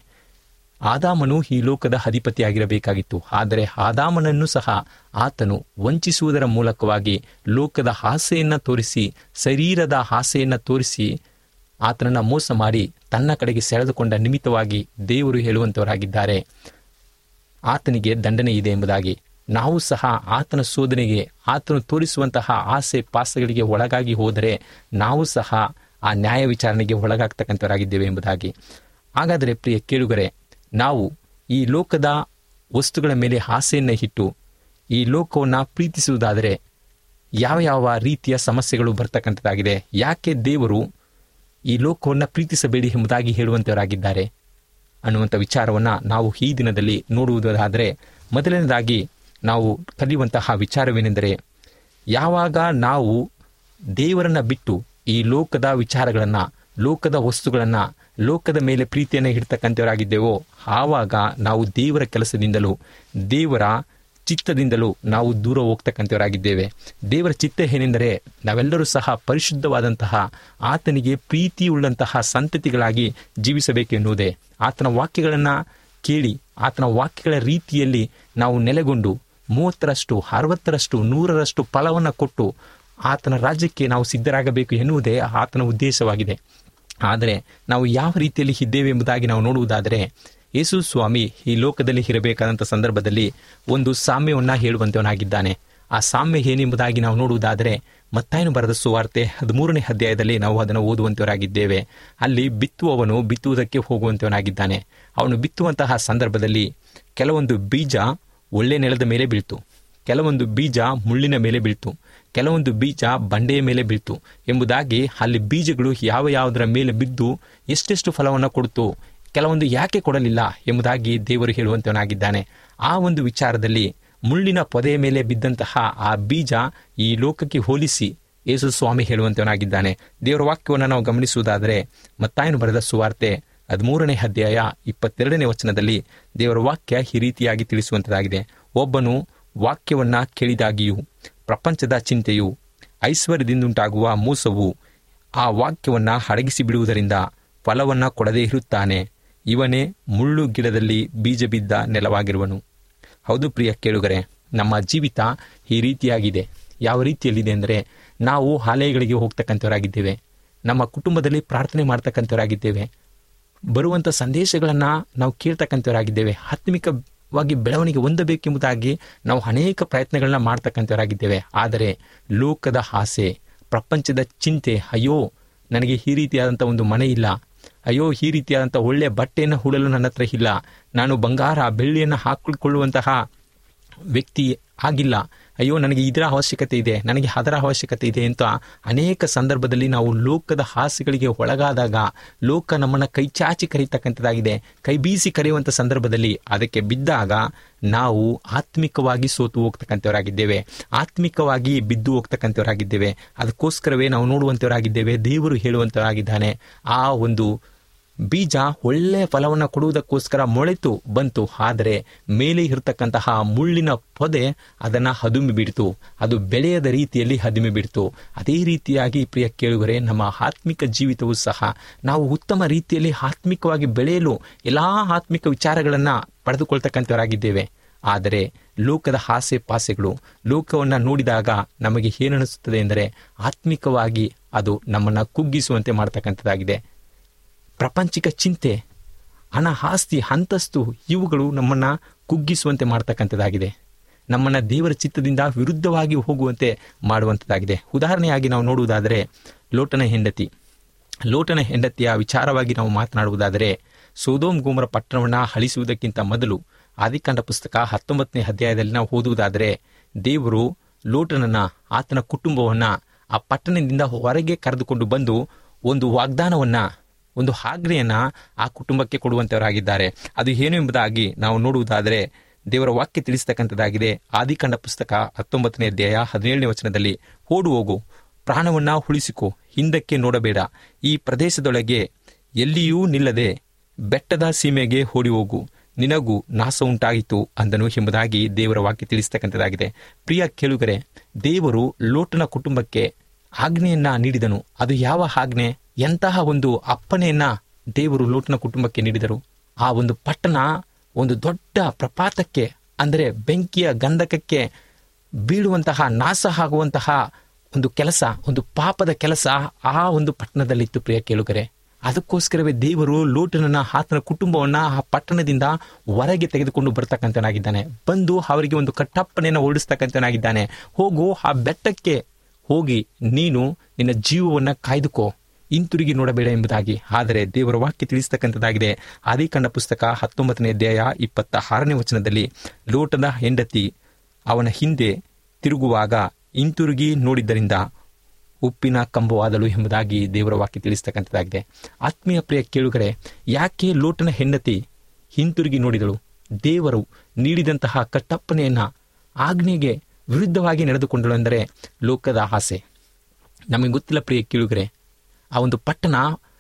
ಆದಾಮನು ಈ ಲೋಕದ ಅಧಿಪತಿಯಾಗಿರಬೇಕಾಗಿತ್ತು ಆದರೆ ಆದಾಮನನ್ನು ಸಹ ಆತನು ವಂಚಿಸುವುದರ ಮೂಲಕವಾಗಿ ಲೋಕದ ಆಸೆಯನ್ನು ತೋರಿಸಿ ಶರೀರದ ಆಸೆಯನ್ನು ತೋರಿಸಿ ಆತನನ್ನು ಮೋಸ ಮಾಡಿ ತನ್ನ ಕಡೆಗೆ ಸೆಳೆದುಕೊಂಡ ನಿಮಿತ್ತವಾಗಿ ದೇವರು ಹೇಳುವಂತವರಾಗಿದ್ದಾರೆ ಆತನಿಗೆ ದಂಡನೆ ಇದೆ ಎಂಬುದಾಗಿ ನಾವು ಸಹ ಆತನ ಶೋಧನೆಗೆ ಆತನು ತೋರಿಸುವಂತಹ ಆಸೆ ಪಾಸಗಳಿಗೆ ಒಳಗಾಗಿ ಹೋದರೆ ನಾವು ಸಹ ಆ ನ್ಯಾಯ ವಿಚಾರಣೆಗೆ ಒಳಗಾಗ್ತಕ್ಕಂಥವರಾಗಿದ್ದೇವೆ ಎಂಬುದಾಗಿ ಹಾಗಾದರೆ ಪ್ರಿಯ ಕೇಳುಗರೆ ನಾವು ಈ ಲೋಕದ ವಸ್ತುಗಳ ಮೇಲೆ ಆಸೆಯನ್ನು ಇಟ್ಟು ಈ ಲೋಕವನ್ನು ಪ್ರೀತಿಸುವುದಾದರೆ ಯಾವ ಯಾವ ರೀತಿಯ ಸಮಸ್ಯೆಗಳು ಬರ್ತಕ್ಕಂಥದ್ದಾಗಿದೆ ಯಾಕೆ ದೇವರು ಈ ಲೋಕವನ್ನು ಪ್ರೀತಿಸಬೇಡಿ ಎಂಬುದಾಗಿ ಹೇಳುವಂತವರಾಗಿದ್ದಾರೆ ಅನ್ನುವಂಥ ವಿಚಾರವನ್ನು ನಾವು ಈ ದಿನದಲ್ಲಿ ನೋಡುವುದಾದರೆ ಮೊದಲನೇದಾಗಿ ನಾವು ಕಲಿಯುವಂತಹ ವಿಚಾರವೇನೆಂದರೆ ಯಾವಾಗ ನಾವು ದೇವರನ್ನ ಬಿಟ್ಟು ಈ ಲೋಕದ ವಿಚಾರಗಳನ್ನು ಲೋಕದ ವಸ್ತುಗಳನ್ನು ಲೋಕದ ಮೇಲೆ ಪ್ರೀತಿಯನ್ನು ಇಡ್ತಕ್ಕಂಥವರಾಗಿದ್ದೇವೋ ಆವಾಗ ನಾವು ದೇವರ ಕೆಲಸದಿಂದಲೂ ದೇವರ ಚಿತ್ತದಿಂದಲೂ ನಾವು ದೂರ ಹೋಗ್ತಕ್ಕಂಥವರಾಗಿದ್ದೇವೆ ದೇವರ ಚಿತ್ತ ಏನೆಂದರೆ ನಾವೆಲ್ಲರೂ ಸಹ ಪರಿಶುದ್ಧವಾದಂತಹ ಆತನಿಗೆ ಪ್ರೀತಿಯುಳ್ಳಂತಹ ಸಂತತಿಗಳಾಗಿ ಜೀವಿಸಬೇಕೆನ್ನುವುದೇ ಆತನ ವಾಕ್ಯಗಳನ್ನು ಕೇಳಿ ಆತನ ವಾಕ್ಯಗಳ ರೀತಿಯಲ್ಲಿ ನಾವು ನೆಲೆಗೊಂಡು ಮೂವತ್ತರಷ್ಟು ಅರವತ್ತರಷ್ಟು ನೂರರಷ್ಟು ಫಲವನ್ನು ಕೊಟ್ಟು ಆತನ ರಾಜ್ಯಕ್ಕೆ ನಾವು ಸಿದ್ಧರಾಗಬೇಕು ಎನ್ನುವುದೇ ಆತನ ಉದ್ದೇಶವಾಗಿದೆ ಆದರೆ ನಾವು ಯಾವ ರೀತಿಯಲ್ಲಿ ಇದ್ದೇವೆ ಎಂಬುದಾಗಿ ನಾವು ನೋಡುವುದಾದರೆ ಯೇಸು ಸ್ವಾಮಿ ಈ ಲೋಕದಲ್ಲಿ ಇರಬೇಕಾದಂಥ ಸಂದರ್ಭದಲ್ಲಿ ಒಂದು ಸಾಮ್ಯವನ್ನು ಹೇಳುವಂತವನಾಗಿದ್ದಾನೆ ಆ ಸಾಮ್ಯ ಏನೆಂಬುದಾಗಿ ನಾವು ನೋಡುವುದಾದರೆ ಮತ್ತಾಯನು ಬರೆದ ಸುವಾರ್ತೆ ಹದಿಮೂರನೇ ಅಧ್ಯಾಯದಲ್ಲಿ ನಾವು ಅದನ್ನು ಓದುವಂತವರಾಗಿದ್ದೇವೆ ಅಲ್ಲಿ ಬಿತ್ತುವವನು ಬಿತ್ತುವುದಕ್ಕೆ ಹೋಗುವಂತವನಾಗಿದ್ದಾನೆ ಅವನು ಬಿತ್ತುವಂತಹ ಸಂದರ್ಭದಲ್ಲಿ ಕೆಲವೊಂದು ಬೀಜ ಒಳ್ಳೆ ನೆಲದ ಮೇಲೆ ಬೀಳ್ತು ಕೆಲವೊಂದು ಬೀಜ ಮುಳ್ಳಿನ ಮೇಲೆ ಬೀಳ್ತು ಕೆಲವೊಂದು ಬೀಜ ಬಂಡೆಯ ಮೇಲೆ ಬೀಳ್ತು ಎಂಬುದಾಗಿ ಅಲ್ಲಿ ಬೀಜಗಳು ಯಾವ ಯಾವುದರ ಮೇಲೆ ಬಿದ್ದು ಎಷ್ಟೆಷ್ಟು ಫಲವನ್ನು ಕೊಡ್ತು ಕೆಲವೊಂದು ಯಾಕೆ ಕೊಡಲಿಲ್ಲ ಎಂಬುದಾಗಿ ದೇವರು ಹೇಳುವಂತವನಾಗಿದ್ದಾನೆ ಆ ಒಂದು ವಿಚಾರದಲ್ಲಿ ಮುಳ್ಳಿನ ಪೊದೆಯ ಮೇಲೆ ಬಿದ್ದಂತಹ ಆ ಬೀಜ ಈ ಲೋಕಕ್ಕೆ ಹೋಲಿಸಿ ಯೇಸು ಸ್ವಾಮಿ ಹೇಳುವಂತವನಾಗಿದ್ದಾನೆ ದೇವರ ವಾಕ್ಯವನ್ನು ನಾವು ಗಮನಿಸುವುದಾದರೆ ಮತ್ತಾಯನು ಬರೆದ ಸುವಾರ್ತೆ ಹದಿಮೂರನೇ ಅಧ್ಯಾಯ ಇಪ್ಪತ್ತೆರಡನೇ ವಚನದಲ್ಲಿ ದೇವರ ವಾಕ್ಯ ಈ ರೀತಿಯಾಗಿ ತಿಳಿಸುವಂತದಾಗಿದೆ ಒಬ್ಬನು ವಾಕ್ಯವನ್ನ ಕೇಳಿದಾಗಿಯೂ ಪ್ರಪಂಚದ ಚಿಂತೆಯು ಐಶ್ವರ್ಯದಿಂದುಂಟಾಗುವ ಮೋಸವು ಆ ವಾಕ್ಯವನ್ನ ಅಡಗಿಸಿ ಬಿಡುವುದರಿಂದ ಫಲವನ್ನ ಕೊಡದೇ ಇರುತ್ತಾನೆ ಇವನೇ ಮುಳ್ಳು ಗಿಡದಲ್ಲಿ ಬೀಜ ಬಿದ್ದ ನೆಲವಾಗಿರುವನು ಹೌದು ಪ್ರಿಯ ಕೇಳುಗರೆ ನಮ್ಮ ಜೀವಿತ ಈ ರೀತಿಯಾಗಿದೆ ಯಾವ ರೀತಿಯಲ್ಲಿದೆ ಅಂದರೆ ನಾವು ಆಲಯಗಳಿಗೆ ಹೋಗ್ತಕ್ಕಂಥವರಾಗಿದ್ದೇವೆ ನಮ್ಮ ಕುಟುಂಬದಲ್ಲಿ ಪ್ರಾರ್ಥನೆ ಮಾಡ್ತಕ್ಕಂಥವರಾಗಿದ್ದೇವೆ ಬರುವಂಥ ಸಂದೇಶಗಳನ್ನು ನಾವು ಕೇಳ್ತಕ್ಕಂಥವರಾಗಿದ್ದೇವೆ ಆತ್ಮಿಕವಾಗಿ ಬೆಳವಣಿಗೆ ಹೊಂದಬೇಕೆಂಬುದಾಗಿ ನಾವು ಅನೇಕ ಪ್ರಯತ್ನಗಳನ್ನ ಮಾಡ್ತಕ್ಕಂಥವರಾಗಿದ್ದೇವೆ ಆದರೆ ಲೋಕದ ಆಸೆ ಪ್ರಪಂಚದ ಚಿಂತೆ ಅಯ್ಯೋ ನನಗೆ ಈ ರೀತಿಯಾದಂಥ ಒಂದು ಮನೆ ಇಲ್ಲ ಅಯ್ಯೋ ಈ ರೀತಿಯಾದಂಥ ಒಳ್ಳೆಯ ಬಟ್ಟೆಯನ್ನು ಹೂಡಲು ನನ್ನ ಹತ್ರ ಇಲ್ಲ ನಾನು ಬಂಗಾರ ಬೆಳ್ಳಿಯನ್ನು ಹಾಕಿಕೊಳ್ಳುವಂತಹ ವ್ಯಕ್ತಿ ಆಗಿಲ್ಲ ಅಯ್ಯೋ ನನಗೆ ಇದರ ಅವಶ್ಯಕತೆ ಇದೆ ನನಗೆ ಅದರ ಅವಶ್ಯಕತೆ ಇದೆ ಅಂತ ಅನೇಕ ಸಂದರ್ಭದಲ್ಲಿ ನಾವು ಲೋಕದ ಆಸೆಗಳಿಗೆ ಒಳಗಾದಾಗ ಲೋಕ ನಮ್ಮನ್ನು ಕೈ ಚಾಚಿ ಕರೀತಕ್ಕಂಥದ್ದಾಗಿದೆ ಕೈ ಬೀಸಿ ಕರೆಯುವಂಥ ಸಂದರ್ಭದಲ್ಲಿ ಅದಕ್ಕೆ ಬಿದ್ದಾಗ ನಾವು ಆತ್ಮಿಕವಾಗಿ ಸೋತು ಹೋಗ್ತಕ್ಕಂಥವರಾಗಿದ್ದೇವೆ ಆತ್ಮಿಕವಾಗಿ ಬಿದ್ದು ಹೋಗ್ತಕ್ಕಂಥವರಾಗಿದ್ದೇವೆ ಅದಕ್ಕೋಸ್ಕರವೇ ನಾವು ನೋಡುವಂಥವರಾಗಿದ್ದೇವೆ ದೇವರು ಹೇಳುವಂಥವರಾಗಿದ್ದಾನೆ ಆ ಒಂದು ಬೀಜ ಒಳ್ಳೆಯ ಫಲವನ್ನು ಕೊಡುವುದಕ್ಕೋಸ್ಕರ ಮೊಳೆತು ಬಂತು ಆದರೆ ಮೇಲೆ ಇರತಕ್ಕಂತಹ ಮುಳ್ಳಿನ ಪೊದೆ ಅದನ್ನು ಹದುಮಿ ಬಿಡ್ತು ಅದು ಬೆಳೆಯದ ರೀತಿಯಲ್ಲಿ ಹದಿಮಿ ಬಿಡ್ತು ಅದೇ ರೀತಿಯಾಗಿ ಪ್ರಿಯ ಕೇಳುಗರೆ ನಮ್ಮ ಆತ್ಮಿಕ ಜೀವಿತವೂ ಸಹ ನಾವು ಉತ್ತಮ ರೀತಿಯಲ್ಲಿ ಆತ್ಮಿಕವಾಗಿ ಬೆಳೆಯಲು ಎಲ್ಲ ಆತ್ಮಿಕ ವಿಚಾರಗಳನ್ನು ಪಡೆದುಕೊಳ್ತಕ್ಕಂಥವರಾಗಿದ್ದೇವೆ ಆದರೆ ಲೋಕದ ಆಸೆ ಪಾಸೆಗಳು ಲೋಕವನ್ನು ನೋಡಿದಾಗ ನಮಗೆ ಏನನಿಸುತ್ತದೆ ಎಂದರೆ ಆತ್ಮಿಕವಾಗಿ ಅದು ನಮ್ಮನ್ನು ಕುಗ್ಗಿಸುವಂತೆ ಮಾಡ್ತಕ್ಕಂಥದ್ದಾಗಿದೆ ಪ್ರಪಂಚಿಕ ಚಿಂತೆ ಹಣ ಆಸ್ತಿ ಅಂತಸ್ತು ಇವುಗಳು ನಮ್ಮನ್ನು ಕುಗ್ಗಿಸುವಂತೆ ಮಾಡ್ತಕ್ಕಂಥದ್ದಾಗಿದೆ ನಮ್ಮನ್ನು ದೇವರ ಚಿತ್ತದಿಂದ ವಿರುದ್ಧವಾಗಿ ಹೋಗುವಂತೆ ಮಾಡುವಂಥದ್ದಾಗಿದೆ ಉದಾಹರಣೆಯಾಗಿ ನಾವು ನೋಡುವುದಾದರೆ ಲೋಟನ ಹೆಂಡತಿ ಲೋಟನ ಹೆಂಡತಿಯ ವಿಚಾರವಾಗಿ ನಾವು ಮಾತನಾಡುವುದಾದರೆ ಸೋದೋಮ್ ಗೋಮರ ಪಟ್ಟಣವನ್ನು ಅಳಿಸುವುದಕ್ಕಿಂತ ಮೊದಲು ಆದಿಕಾಂಡ ಪುಸ್ತಕ ಹತ್ತೊಂಬತ್ತನೇ ಅಧ್ಯಾಯದಲ್ಲಿ ನಾವು ಓದುವುದಾದರೆ ದೇವರು ಲೋಟನನ್ನ ಆತನ ಕುಟುಂಬವನ್ನ ಆ ಪಟ್ಟಣದಿಂದ ಹೊರಗೆ ಕರೆದುಕೊಂಡು ಬಂದು ಒಂದು ವಾಗ್ದಾನವನ್ನ ಒಂದು ಆಜ್ಞೆಯನ್ನ ಆ ಕುಟುಂಬಕ್ಕೆ ಕೊಡುವಂತವರಾಗಿದ್ದಾರೆ ಅದು ಏನು ಎಂಬುದಾಗಿ ನಾವು ನೋಡುವುದಾದರೆ ದೇವರ ವಾಕ್ಯ ತಿಳಿಸ್ತಕ್ಕಂಥದ್ದಾಗಿದೆ ಆದಿಕಾಂಡ ಪುಸ್ತಕ ಹತ್ತೊಂಬತ್ತನೇ ಅಧ್ಯಾಯ ಹದಿನೇಳನೇ ವಚನದಲ್ಲಿ ಓಡು ಹೋಗು ಪ್ರಾಣವನ್ನ ಉಳಿಸಿಕೊ ಹಿಂದಕ್ಕೆ ನೋಡಬೇಡ ಈ ಪ್ರದೇಶದೊಳಗೆ ಎಲ್ಲಿಯೂ ನಿಲ್ಲದೆ ಬೆಟ್ಟದ ಸೀಮೆಗೆ ಓಡಿ ಹೋಗು ನಿನಗೂ ನಾಶ ಉಂಟಾಯಿತು ಅಂದನು ಎಂಬುದಾಗಿ ದೇವರ ವಾಕ್ಯ ತಿಳಿಸ್ತಕ್ಕಂಥದ್ದಾಗಿದೆ ಪ್ರಿಯ ಕೇಳುಗರೆ ದೇವರು ಲೋಟನ ಕುಟುಂಬಕ್ಕೆ ಆಜ್ಞೆಯನ್ನ ನೀಡಿದನು ಅದು ಯಾವ ಆಜ್ಞೆ ಎಂತಹ ಒಂದು ಅಪ್ಪನೆಯನ್ನ ದೇವರು ಲೋಟನ ಕುಟುಂಬಕ್ಕೆ ನೀಡಿದರು ಆ ಒಂದು ಪಟ್ಟಣ ಒಂದು ದೊಡ್ಡ ಪ್ರಪಾತಕ್ಕೆ ಅಂದರೆ ಬೆಂಕಿಯ ಗಂಧಕಕ್ಕೆ ಬೀಳುವಂತಹ ನಾಶ ಆಗುವಂತಹ ಒಂದು ಕೆಲಸ ಒಂದು ಪಾಪದ ಕೆಲಸ ಆ ಒಂದು ಪಟ್ಟಣದಲ್ಲಿತ್ತು ಪ್ರಿಯ ಕೇಳುಗರೆ ಅದಕ್ಕೋಸ್ಕರವೇ ದೇವರು ಲೋಟನನ್ನ ಆತನ ಕುಟುಂಬವನ್ನ ಆ ಪಟ್ಟಣದಿಂದ ಹೊರಗೆ ತೆಗೆದುಕೊಂಡು ಬರ್ತಕ್ಕಂಥನಾಗಿದ್ದಾನೆ ಬಂದು ಅವರಿಗೆ ಒಂದು ಕಟ್ಟಪ್ಪನೆಯನ್ನು ಓಡಿಸ್ತಕ್ಕಂಥನಾಗಿದ್ದಾನೆ ಹೋಗು ಆ ಬೆಟ್ಟಕ್ಕೆ ಹೋಗಿ ನೀನು ನಿನ್ನ ಜೀವವನ್ನು ಕಾಯ್ದುಕೋ ಹಿಂತಿರುಗಿ ನೋಡಬೇಡ ಎಂಬುದಾಗಿ ಆದರೆ ದೇವರ ವಾಕ್ಯ ತಿಳಿಸ್ತಕ್ಕಂಥದ್ದಾಗಿದೆ ಆದಿಕಾಂಡ ಪುಸ್ತಕ ಹತ್ತೊಂಬತ್ತನೇ ಅಧ್ಯಾಯ ಇಪ್ಪತ್ತ ಆರನೇ ವಚನದಲ್ಲಿ ಲೋಟದ ಹೆಂಡತಿ ಅವನ ಹಿಂದೆ ತಿರುಗುವಾಗ ಹಿಂತಿರುಗಿ ನೋಡಿದ್ದರಿಂದ ಉಪ್ಪಿನ ಕಂಬವಾದಳು ಎಂಬುದಾಗಿ ದೇವರ ವಾಕ್ಯ ತಿಳಿಸ್ತಕ್ಕಂಥದ್ದಾಗಿದೆ ಆತ್ಮೀಯ ಪ್ರಿಯ ಕೇಳುಗರೆ ಯಾಕೆ ಲೋಟನ ಹೆಂಡತಿ ಹಿಂತಿರುಗಿ ನೋಡಿದಳು ದೇವರು ನೀಡಿದಂತಹ ಕಟ್ಟಪ್ಪನೆಯನ್ನ ಆಜ್ಞೆಗೆ ವಿರುದ್ಧವಾಗಿ ನಡೆದುಕೊಂಡಳು ಎಂದರೆ ಲೋಕದ ಆಸೆ ನಮಗೆ ಗೊತ್ತಿಲ್ಲ ಪ್ರಿಯ ಕೇಳುಗರೆ ಆ ಒಂದು ಪಟ್ಟಣ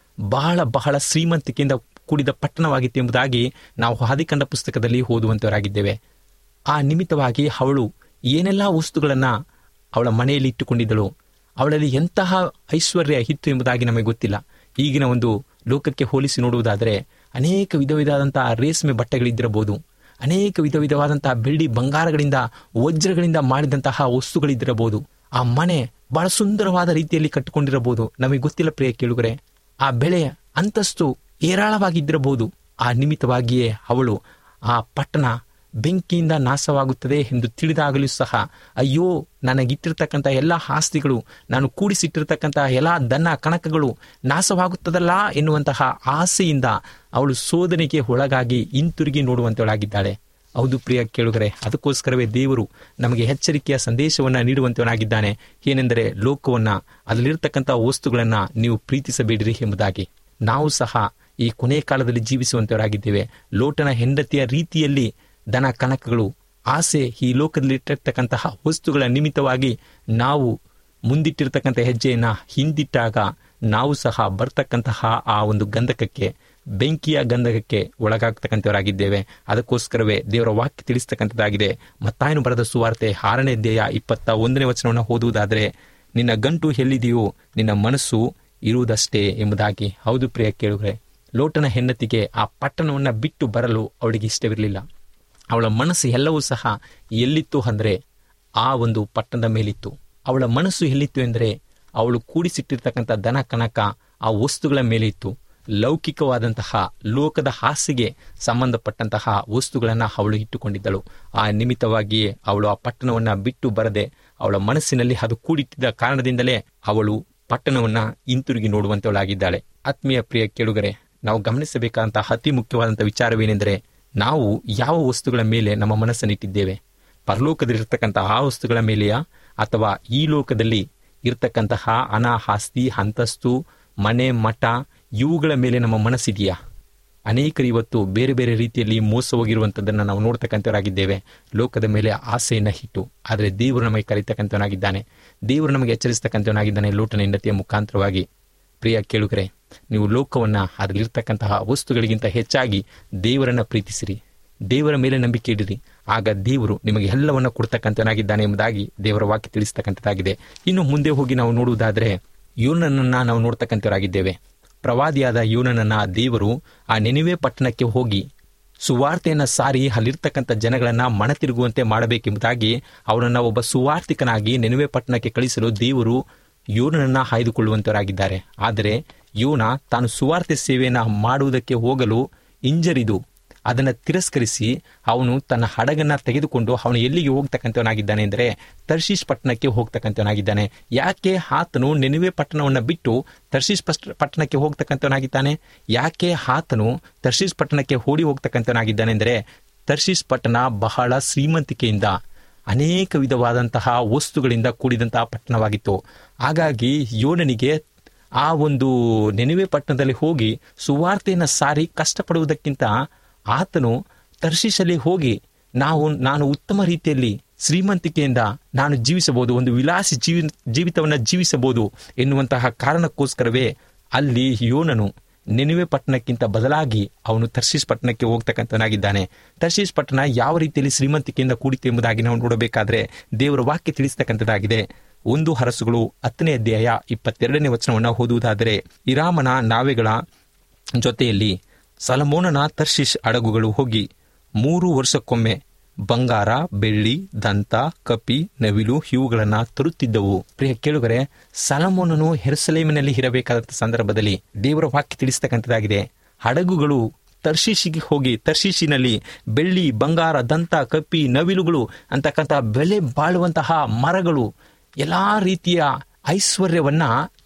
ಬಹಳ ಬಹಳ ಶ್ರೀಮಂತಿಕೆಯಿಂದ ಕೂಡಿದ ಪಟ್ಟಣವಾಗಿತ್ತು ಎಂಬುದಾಗಿ ನಾವು ಆದಿಕಂಡ ಪುಸ್ತಕದಲ್ಲಿ ಓದುವಂತವರಾಗಿದ್ದೇವೆ ಆ ನಿಮಿತ್ತವಾಗಿ ಅವಳು ಏನೆಲ್ಲ ವಸ್ತುಗಳನ್ನು ಅವಳ ಮನೆಯಲ್ಲಿ ಇಟ್ಟುಕೊಂಡಿದ್ದಳು ಅವಳಲ್ಲಿ ಎಂತಹ ಐಶ್ವರ್ಯ ಇತ್ತು ಎಂಬುದಾಗಿ ನಮಗೆ ಗೊತ್ತಿಲ್ಲ ಈಗಿನ ಒಂದು ಲೋಕಕ್ಕೆ ಹೋಲಿಸಿ ನೋಡುವುದಾದರೆ ಅನೇಕ ವಿಧ ವಿಧವಾದಂತಹ ರೇಷ್ಮೆ ಬಟ್ಟೆಗಳಿದ್ದಿರಬಹುದು ಅನೇಕ ವಿಧ ವಿಧವಾದಂತಹ ಬೆಳ್ಳಿ ಬಂಗಾರಗಳಿಂದ ವಜ್ರಗಳಿಂದ ಮಾಡಿದಂತಹ ವಸ್ತುಗಳಿದ್ದಿರಬಹುದು ಆ ಮನೆ ಬಹಳ ಸುಂದರವಾದ ರೀತಿಯಲ್ಲಿ ಕಟ್ಟಿಕೊಂಡಿರಬಹುದು ನಮಗೆ ಗೊತ್ತಿಲ್ಲ ಪ್ರಿಯ ಕೇಳುಗರೆ ಆ ಬೆಳೆ ಅಂತಸ್ತು ಏರಾಳವಾಗಿದ್ದಿರಬಹುದು ಆ ನಿಮಿತ್ತವಾಗಿಯೇ ಅವಳು ಆ ಪಟ್ಟಣ ಬೆಂಕಿಯಿಂದ ನಾಶವಾಗುತ್ತದೆ ಎಂದು ತಿಳಿದಾಗಲೂ ಸಹ ಅಯ್ಯೋ ನನಗಿಟ್ಟಿರ್ತಕ್ಕಂಥ ಎಲ್ಲ ಆಸ್ತಿಗಳು ನಾನು ಕೂಡಿಸಿಟ್ಟಿರ್ತಕ್ಕಂಥ ಎಲ್ಲ ದನ ಕಣಕಗಳು ನಾಶವಾಗುತ್ತದಲ್ಲ ಎನ್ನುವಂತಹ ಆಸೆಯಿಂದ ಅವಳು ಶೋಧನೆಗೆ ಒಳಗಾಗಿ ಹಿಂತಿರುಗಿ ನೋಡುವಂತವಳಾಗಿದ್ದಾಳೆ ಹೌದು ಪ್ರಿಯ ಕೇಳುಗರೆ ಅದಕ್ಕೋಸ್ಕರವೇ ದೇವರು ನಮಗೆ ಎಚ್ಚರಿಕೆಯ ಸಂದೇಶವನ್ನು ನೀಡುವಂತವನಾಗಿದ್ದಾನೆ ಏನೆಂದರೆ ಲೋಕವನ್ನ ಅದರಲ್ಲಿರ್ತಕ್ಕಂಥ ವಸ್ತುಗಳನ್ನ ನೀವು ಪ್ರೀತಿಸಬೇಡಿರಿ ಎಂಬುದಾಗಿ ನಾವು ಸಹ ಈ ಕೊನೆಯ ಕಾಲದಲ್ಲಿ ಜೀವಿಸುವಂತವರಾಗಿದ್ದೇವೆ ಲೋಟನ ಹೆಂಡತಿಯ ರೀತಿಯಲ್ಲಿ ದನ ಕನಕಗಳು ಆಸೆ ಈ ಲೋಕದಲ್ಲಿ ಇಟ್ಟಿರ್ತಕ್ಕಂತಹ ವಸ್ತುಗಳ ನಿಮಿತ್ತವಾಗಿ ನಾವು ಮುಂದಿಟ್ಟಿರ್ತಕ್ಕಂಥ ಹೆಜ್ಜೆಯನ್ನ ಹಿಂದಿಟ್ಟಾಗ ನಾವು ಸಹ ಬರ್ತಕ್ಕಂತಹ ಆ ಒಂದು ಗಂಧಕಕ್ಕೆ ಬೆಂಕಿಯ ಗಂಧಕಕ್ಕೆ ಒಳಗಾಗ್ತಕ್ಕಂಥವರಾಗಿದ್ದೇವೆ ಅದಕ್ಕೋಸ್ಕರವೇ ದೇವರ ವಾಕ್ಯ ತಿಳಿಸ್ತಕ್ಕಂಥದ್ದಾಗಿದೆ ಮತ್ತಾಯನು ಬರೆದ ಸುವಾರ್ತೆ ಆರನೇ ಅಧ್ಯಾಯ ಇಪ್ಪತ್ತ ಒಂದನೇ ವಚನವನ್ನು ಓದುವುದಾದರೆ ನಿನ್ನ ಗಂಟು ಎಲ್ಲಿದೆಯೋ ನಿನ್ನ ಮನಸ್ಸು ಇರುವುದಷ್ಟೇ ಎಂಬುದಾಗಿ ಹೌದು ಪ್ರಿಯ ಕೇಳುಗರೆ ಲೋಟನ ಹೆಂಡತಿಗೆ ಆ ಪಟ್ಟಣವನ್ನು ಬಿಟ್ಟು ಬರಲು ಅವಳಿಗೆ ಇಷ್ಟವಿರಲಿಲ್ಲ ಅವಳ ಮನಸ್ಸು ಎಲ್ಲವೂ ಸಹ ಎಲ್ಲಿತ್ತು ಅಂದರೆ ಆ ಒಂದು ಪಟ್ಟಣದ ಮೇಲಿತ್ತು ಅವಳ ಮನಸ್ಸು ಎಲ್ಲಿತ್ತು ಎಂದರೆ ಅವಳು ಕೂಡಿಸಿಟ್ಟಿರ್ತಕ್ಕಂಥ ದನ ಕನಕ ಆ ವಸ್ತುಗಳ ಮೇಲೆ ಇತ್ತು ಲೌಕಿಕವಾದಂತಹ ಲೋಕದ ಹಾಸಿಗೆ ಸಂಬಂಧಪಟ್ಟಂತಹ ವಸ್ತುಗಳನ್ನು ಅವಳು ಇಟ್ಟುಕೊಂಡಿದ್ದಳು ಆ ನಿಮಿತ್ತವಾಗಿಯೇ ಅವಳು ಆ ಪಟ್ಟಣವನ್ನ ಬಿಟ್ಟು ಬರದೆ ಅವಳ ಮನಸ್ಸಿನಲ್ಲಿ ಅದು ಕೂಡಿಟ್ಟಿದ್ದ ಕಾರಣದಿಂದಲೇ ಅವಳು ಪಟ್ಟಣವನ್ನ ಹಿಂತಿರುಗಿ ನೋಡುವಂತವಳಾಗಿದ್ದಾಳೆ ಆತ್ಮೀಯ ಪ್ರಿಯ ಕೇಳುಗರೆ ನಾವು ಗಮನಿಸಬೇಕಾದಂತಹ ಅತಿ ಮುಖ್ಯವಾದಂತಹ ವಿಚಾರವೇನೆಂದರೆ ನಾವು ಯಾವ ವಸ್ತುಗಳ ಮೇಲೆ ನಮ್ಮ ಮನಸ್ಸನ್ನಿಟ್ಟಿದ್ದೇವೆ ಪರಲೋಕದಲ್ಲಿರ್ತಕ್ಕಂತಹ ಆ ವಸ್ತುಗಳ ಮೇಲೆಯಾ ಅಥವಾ ಈ ಲೋಕದಲ್ಲಿ ಇರ್ತಕ್ಕಂತಹ ಹಣ ಆಸ್ತಿ ಅಂತಸ್ತು ಮನೆ ಮಠ ಇವುಗಳ ಮೇಲೆ ನಮ್ಮ ಮನಸ್ಸಿದೆಯಾ ಅನೇಕರು ಇವತ್ತು ಬೇರೆ ಬೇರೆ ರೀತಿಯಲ್ಲಿ ಮೋಸ ಹೋಗಿರುವಂಥದ್ದನ್ನು ನಾವು ನೋಡ್ತಕ್ಕಂಥವರಾಗಿದ್ದೇವೆ ಲೋಕದ ಮೇಲೆ ಆಸೆಯನ್ನು ಇಟ್ಟು ಆದರೆ ದೇವರು ನಮಗೆ ಕರೀತಕ್ಕಂಥವನಾಗಿದ್ದಾನೆ ದೇವರು ನಮಗೆ ಎಚ್ಚರಿಸ್ತಕ್ಕಂಥವನಾಗಿದ್ದಾನೆ ಲೋಟನ ಹೆಂಡತಿಯ ಮುಖಾಂತರವಾಗಿ ಪ್ರಿಯ ಕೇಳುಗರೆ ನೀವು ಲೋಕವನ್ನು ಅದರಲ್ಲಿರ್ತಕ್ಕಂತಹ ವಸ್ತುಗಳಿಗಿಂತ ಹೆಚ್ಚಾಗಿ ದೇವರನ್ನು ಪ್ರೀತಿಸಿರಿ ದೇವರ ಮೇಲೆ ನಂಬಿಕೆ ಇಡಿರಿ ಆಗ ದೇವರು ನಿಮಗೆ ಎಲ್ಲವನ್ನ ಕೊಡ್ತಕ್ಕಂಥವನಾಗಿದ್ದಾನೆ ಎಂಬುದಾಗಿ ದೇವರ ವಾಕ್ಯ ತಿಳಿಸ್ತಕ್ಕಂಥದ್ದಾಗಿದೆ ಇನ್ನು ಮುಂದೆ ಹೋಗಿ ನಾವು ನೋಡುವುದಾದರೆ ಯೋನನನ್ನ ನಾವು ನೋಡ್ತಕ್ಕಂಥವರಾಗಿದ್ದೇವೆ ಪ್ರವಾದಿಯಾದ ಯೋನನನ್ನ ದೇವರು ಆ ನೆನೆವೆ ಪಟ್ಟಣಕ್ಕೆ ಹೋಗಿ ಸುವಾರ್ತೆಯನ್ನು ಸಾರಿ ಅಲ್ಲಿರ್ತಕ್ಕಂಥ ಜನಗಳನ್ನ ಮನ ತಿರುಗುವಂತೆ ಮಾಡಬೇಕೆಂಬುದಾಗಿ ಅವನನ್ನ ಒಬ್ಬ ಸುವಾರ್ತಿಕನಾಗಿ ನೆನೆವೆ ಪಟ್ಟಣಕ್ಕೆ ಕಳಿಸಲು ದೇವರು ಯೋನನನ್ನ ಆಯ್ದುಕೊಳ್ಳುವಂತವರಾಗಿದ್ದಾರೆ ಆದರೆ ಯೋನ ತಾನು ಸುವಾರ್ತೆ ಸೇವೆಯನ್ನು ಮಾಡುವುದಕ್ಕೆ ಹೋಗಲು ಹಿಂಜರಿದು ಅದನ್ನು ತಿರಸ್ಕರಿಸಿ ಅವನು ತನ್ನ ಹಡಗನ್ನ ತೆಗೆದುಕೊಂಡು ಅವನು ಎಲ್ಲಿಗೆ ಹೋಗ್ತಕ್ಕಂಥವನಾಗಿದ್ದಾನೆ ಅಂದರೆ ತರ್ಶೀಶ್ ಪಟ್ಟಣಕ್ಕೆ ಹೋಗ್ತಕ್ಕಂಥವನಾಗಿದ್ದಾನೆ ಯಾಕೆ ಆತನು ನೆನವೆ ಪಟ್ಟಣವನ್ನು ಬಿಟ್ಟು ತರ್ಶೀಶ್ ಪಸ್ಟ್- ಪಟ್ಟಣಕ್ಕೆ ಹೋಗ್ತಕ್ಕಂಥವನಾಗಿದ್ದಾನೆ ಯಾಕೆ ಆತನು ತರ್ಶೀಶ್ ಪಟ್ಟಣಕ್ಕೆ ಓಡಿ ಹೋಗ್ತಕ್ಕಂಥವನಾಗಿದ್ದಾನೆ ಅಂದರೆ ತರ್ಶೀಶ್ ಪಟ್ಟಣ ಬಹಳ ಶ್ರೀಮಂತಿಕೆಯಿಂದ ಅನೇಕ ವಿಧವಾದಂತಹ ವಸ್ತುಗಳಿಂದ ಕೂಡಿದಂತಹ ಪಟ್ಟಣವಾಗಿತ್ತು ಹಾಗಾಗಿ ಯೋನನಿಗೆ ಆ ಒಂದು ನೆನವೆ ಪಟ್ಟಣದಲ್ಲಿ ಹೋಗಿ ಸುವಾರ್ತೆಯನ್ನು ಸಾರಿ ಕಷ್ಟಪಡುವುದಕ್ಕಿಂತ ಆತನು ತರ್ಶೀಶಲ್ಲಿ ಹೋಗಿ ನಾವು ನಾನು ಉತ್ತಮ ರೀತಿಯಲ್ಲಿ ಶ್ರೀಮಂತಿಕೆಯಿಂದ ನಾನು ಜೀವಿಸಬಹುದು ಒಂದು ವಿಲಾಸಿ ಜೀವಿ ಜೀವಿತವನ್ನು ಜೀವಿಸಬಹುದು ಎನ್ನುವಂತಹ ಕಾರಣಕ್ಕೋಸ್ಕರವೇ ಅಲ್ಲಿ ಯೋನನು ನೆನವೆ ಪಟ್ಟಣಕ್ಕಿಂತ ಬದಲಾಗಿ ಅವನು ತರ್ಶೀಶ್ ಪಟ್ಟಣಕ್ಕೆ ಹೋಗ್ತಕ್ಕಂಥವನಾಗಿದ್ದಾನೆ ತರ್ಶೀಶ್ ಪಟ್ಟಣ ಯಾವ ರೀತಿಯಲ್ಲಿ ಶ್ರೀಮಂತಿಕೆಯಿಂದ ಕೂಡಿತು ಎಂಬುದಾಗಿ ನಾವು ನೋಡಬೇಕಾದ್ರೆ ದೇವರ ವಾಕ್ಯ ತಿಳಿಸ್ತಕ್ಕಂಥದ್ದಾಗಿದೆ ಒಂದು ಹರಸುಗಳು ಹತ್ತನೇ ಅಧ್ಯಾಯ ಇಪ್ಪತ್ತೆರಡನೇ ವಚನವನ್ನು ಓದುವುದಾದರೆ ಇರಾಮನ ನಾವೆಗಳ ಜೊತೆಯಲ್ಲಿ ಸಲಮೋನನ ತರ್ಶಿಶ್ ಹಡಗುಗಳು ಹೋಗಿ ಮೂರು ವರ್ಷಕ್ಕೊಮ್ಮೆ ಬಂಗಾರ ಬೆಳ್ಳಿ ದಂತ ಕಪಿ ನವಿಲು ಇವುಗಳನ್ನ ತರುತ್ತಿದ್ದವು ಪ್ರಿಯ ಕೇಳುಗರೆ ಸಲಮೋನನು ಹೆರ್ಸಲೇಮಿನಲ್ಲಿ ಇರಬೇಕಾದ ಸಂದರ್ಭದಲ್ಲಿ ದೇವರ ವಾಕ್ಯ ತಿಳಿಸ್ತಕ್ಕಂಥದ್ದಾಗಿದೆ ಹಡಗುಗಳು ತರ್ಶೀಶಿಗೆ ಹೋಗಿ ತರ್ಶೀಶಿನಲ್ಲಿ ಬೆಳ್ಳಿ ಬಂಗಾರ ದಂತ ಕಪ್ಪಿ ನವಿಲುಗಳು ಅಂತಕ್ಕಂಥ ಬೆಲೆ ಬಾಳುವಂತಹ ಮರಗಳು ಎಲ್ಲಾ ರೀತಿಯ ಐಶ್ವರ್ಯವನ್ನ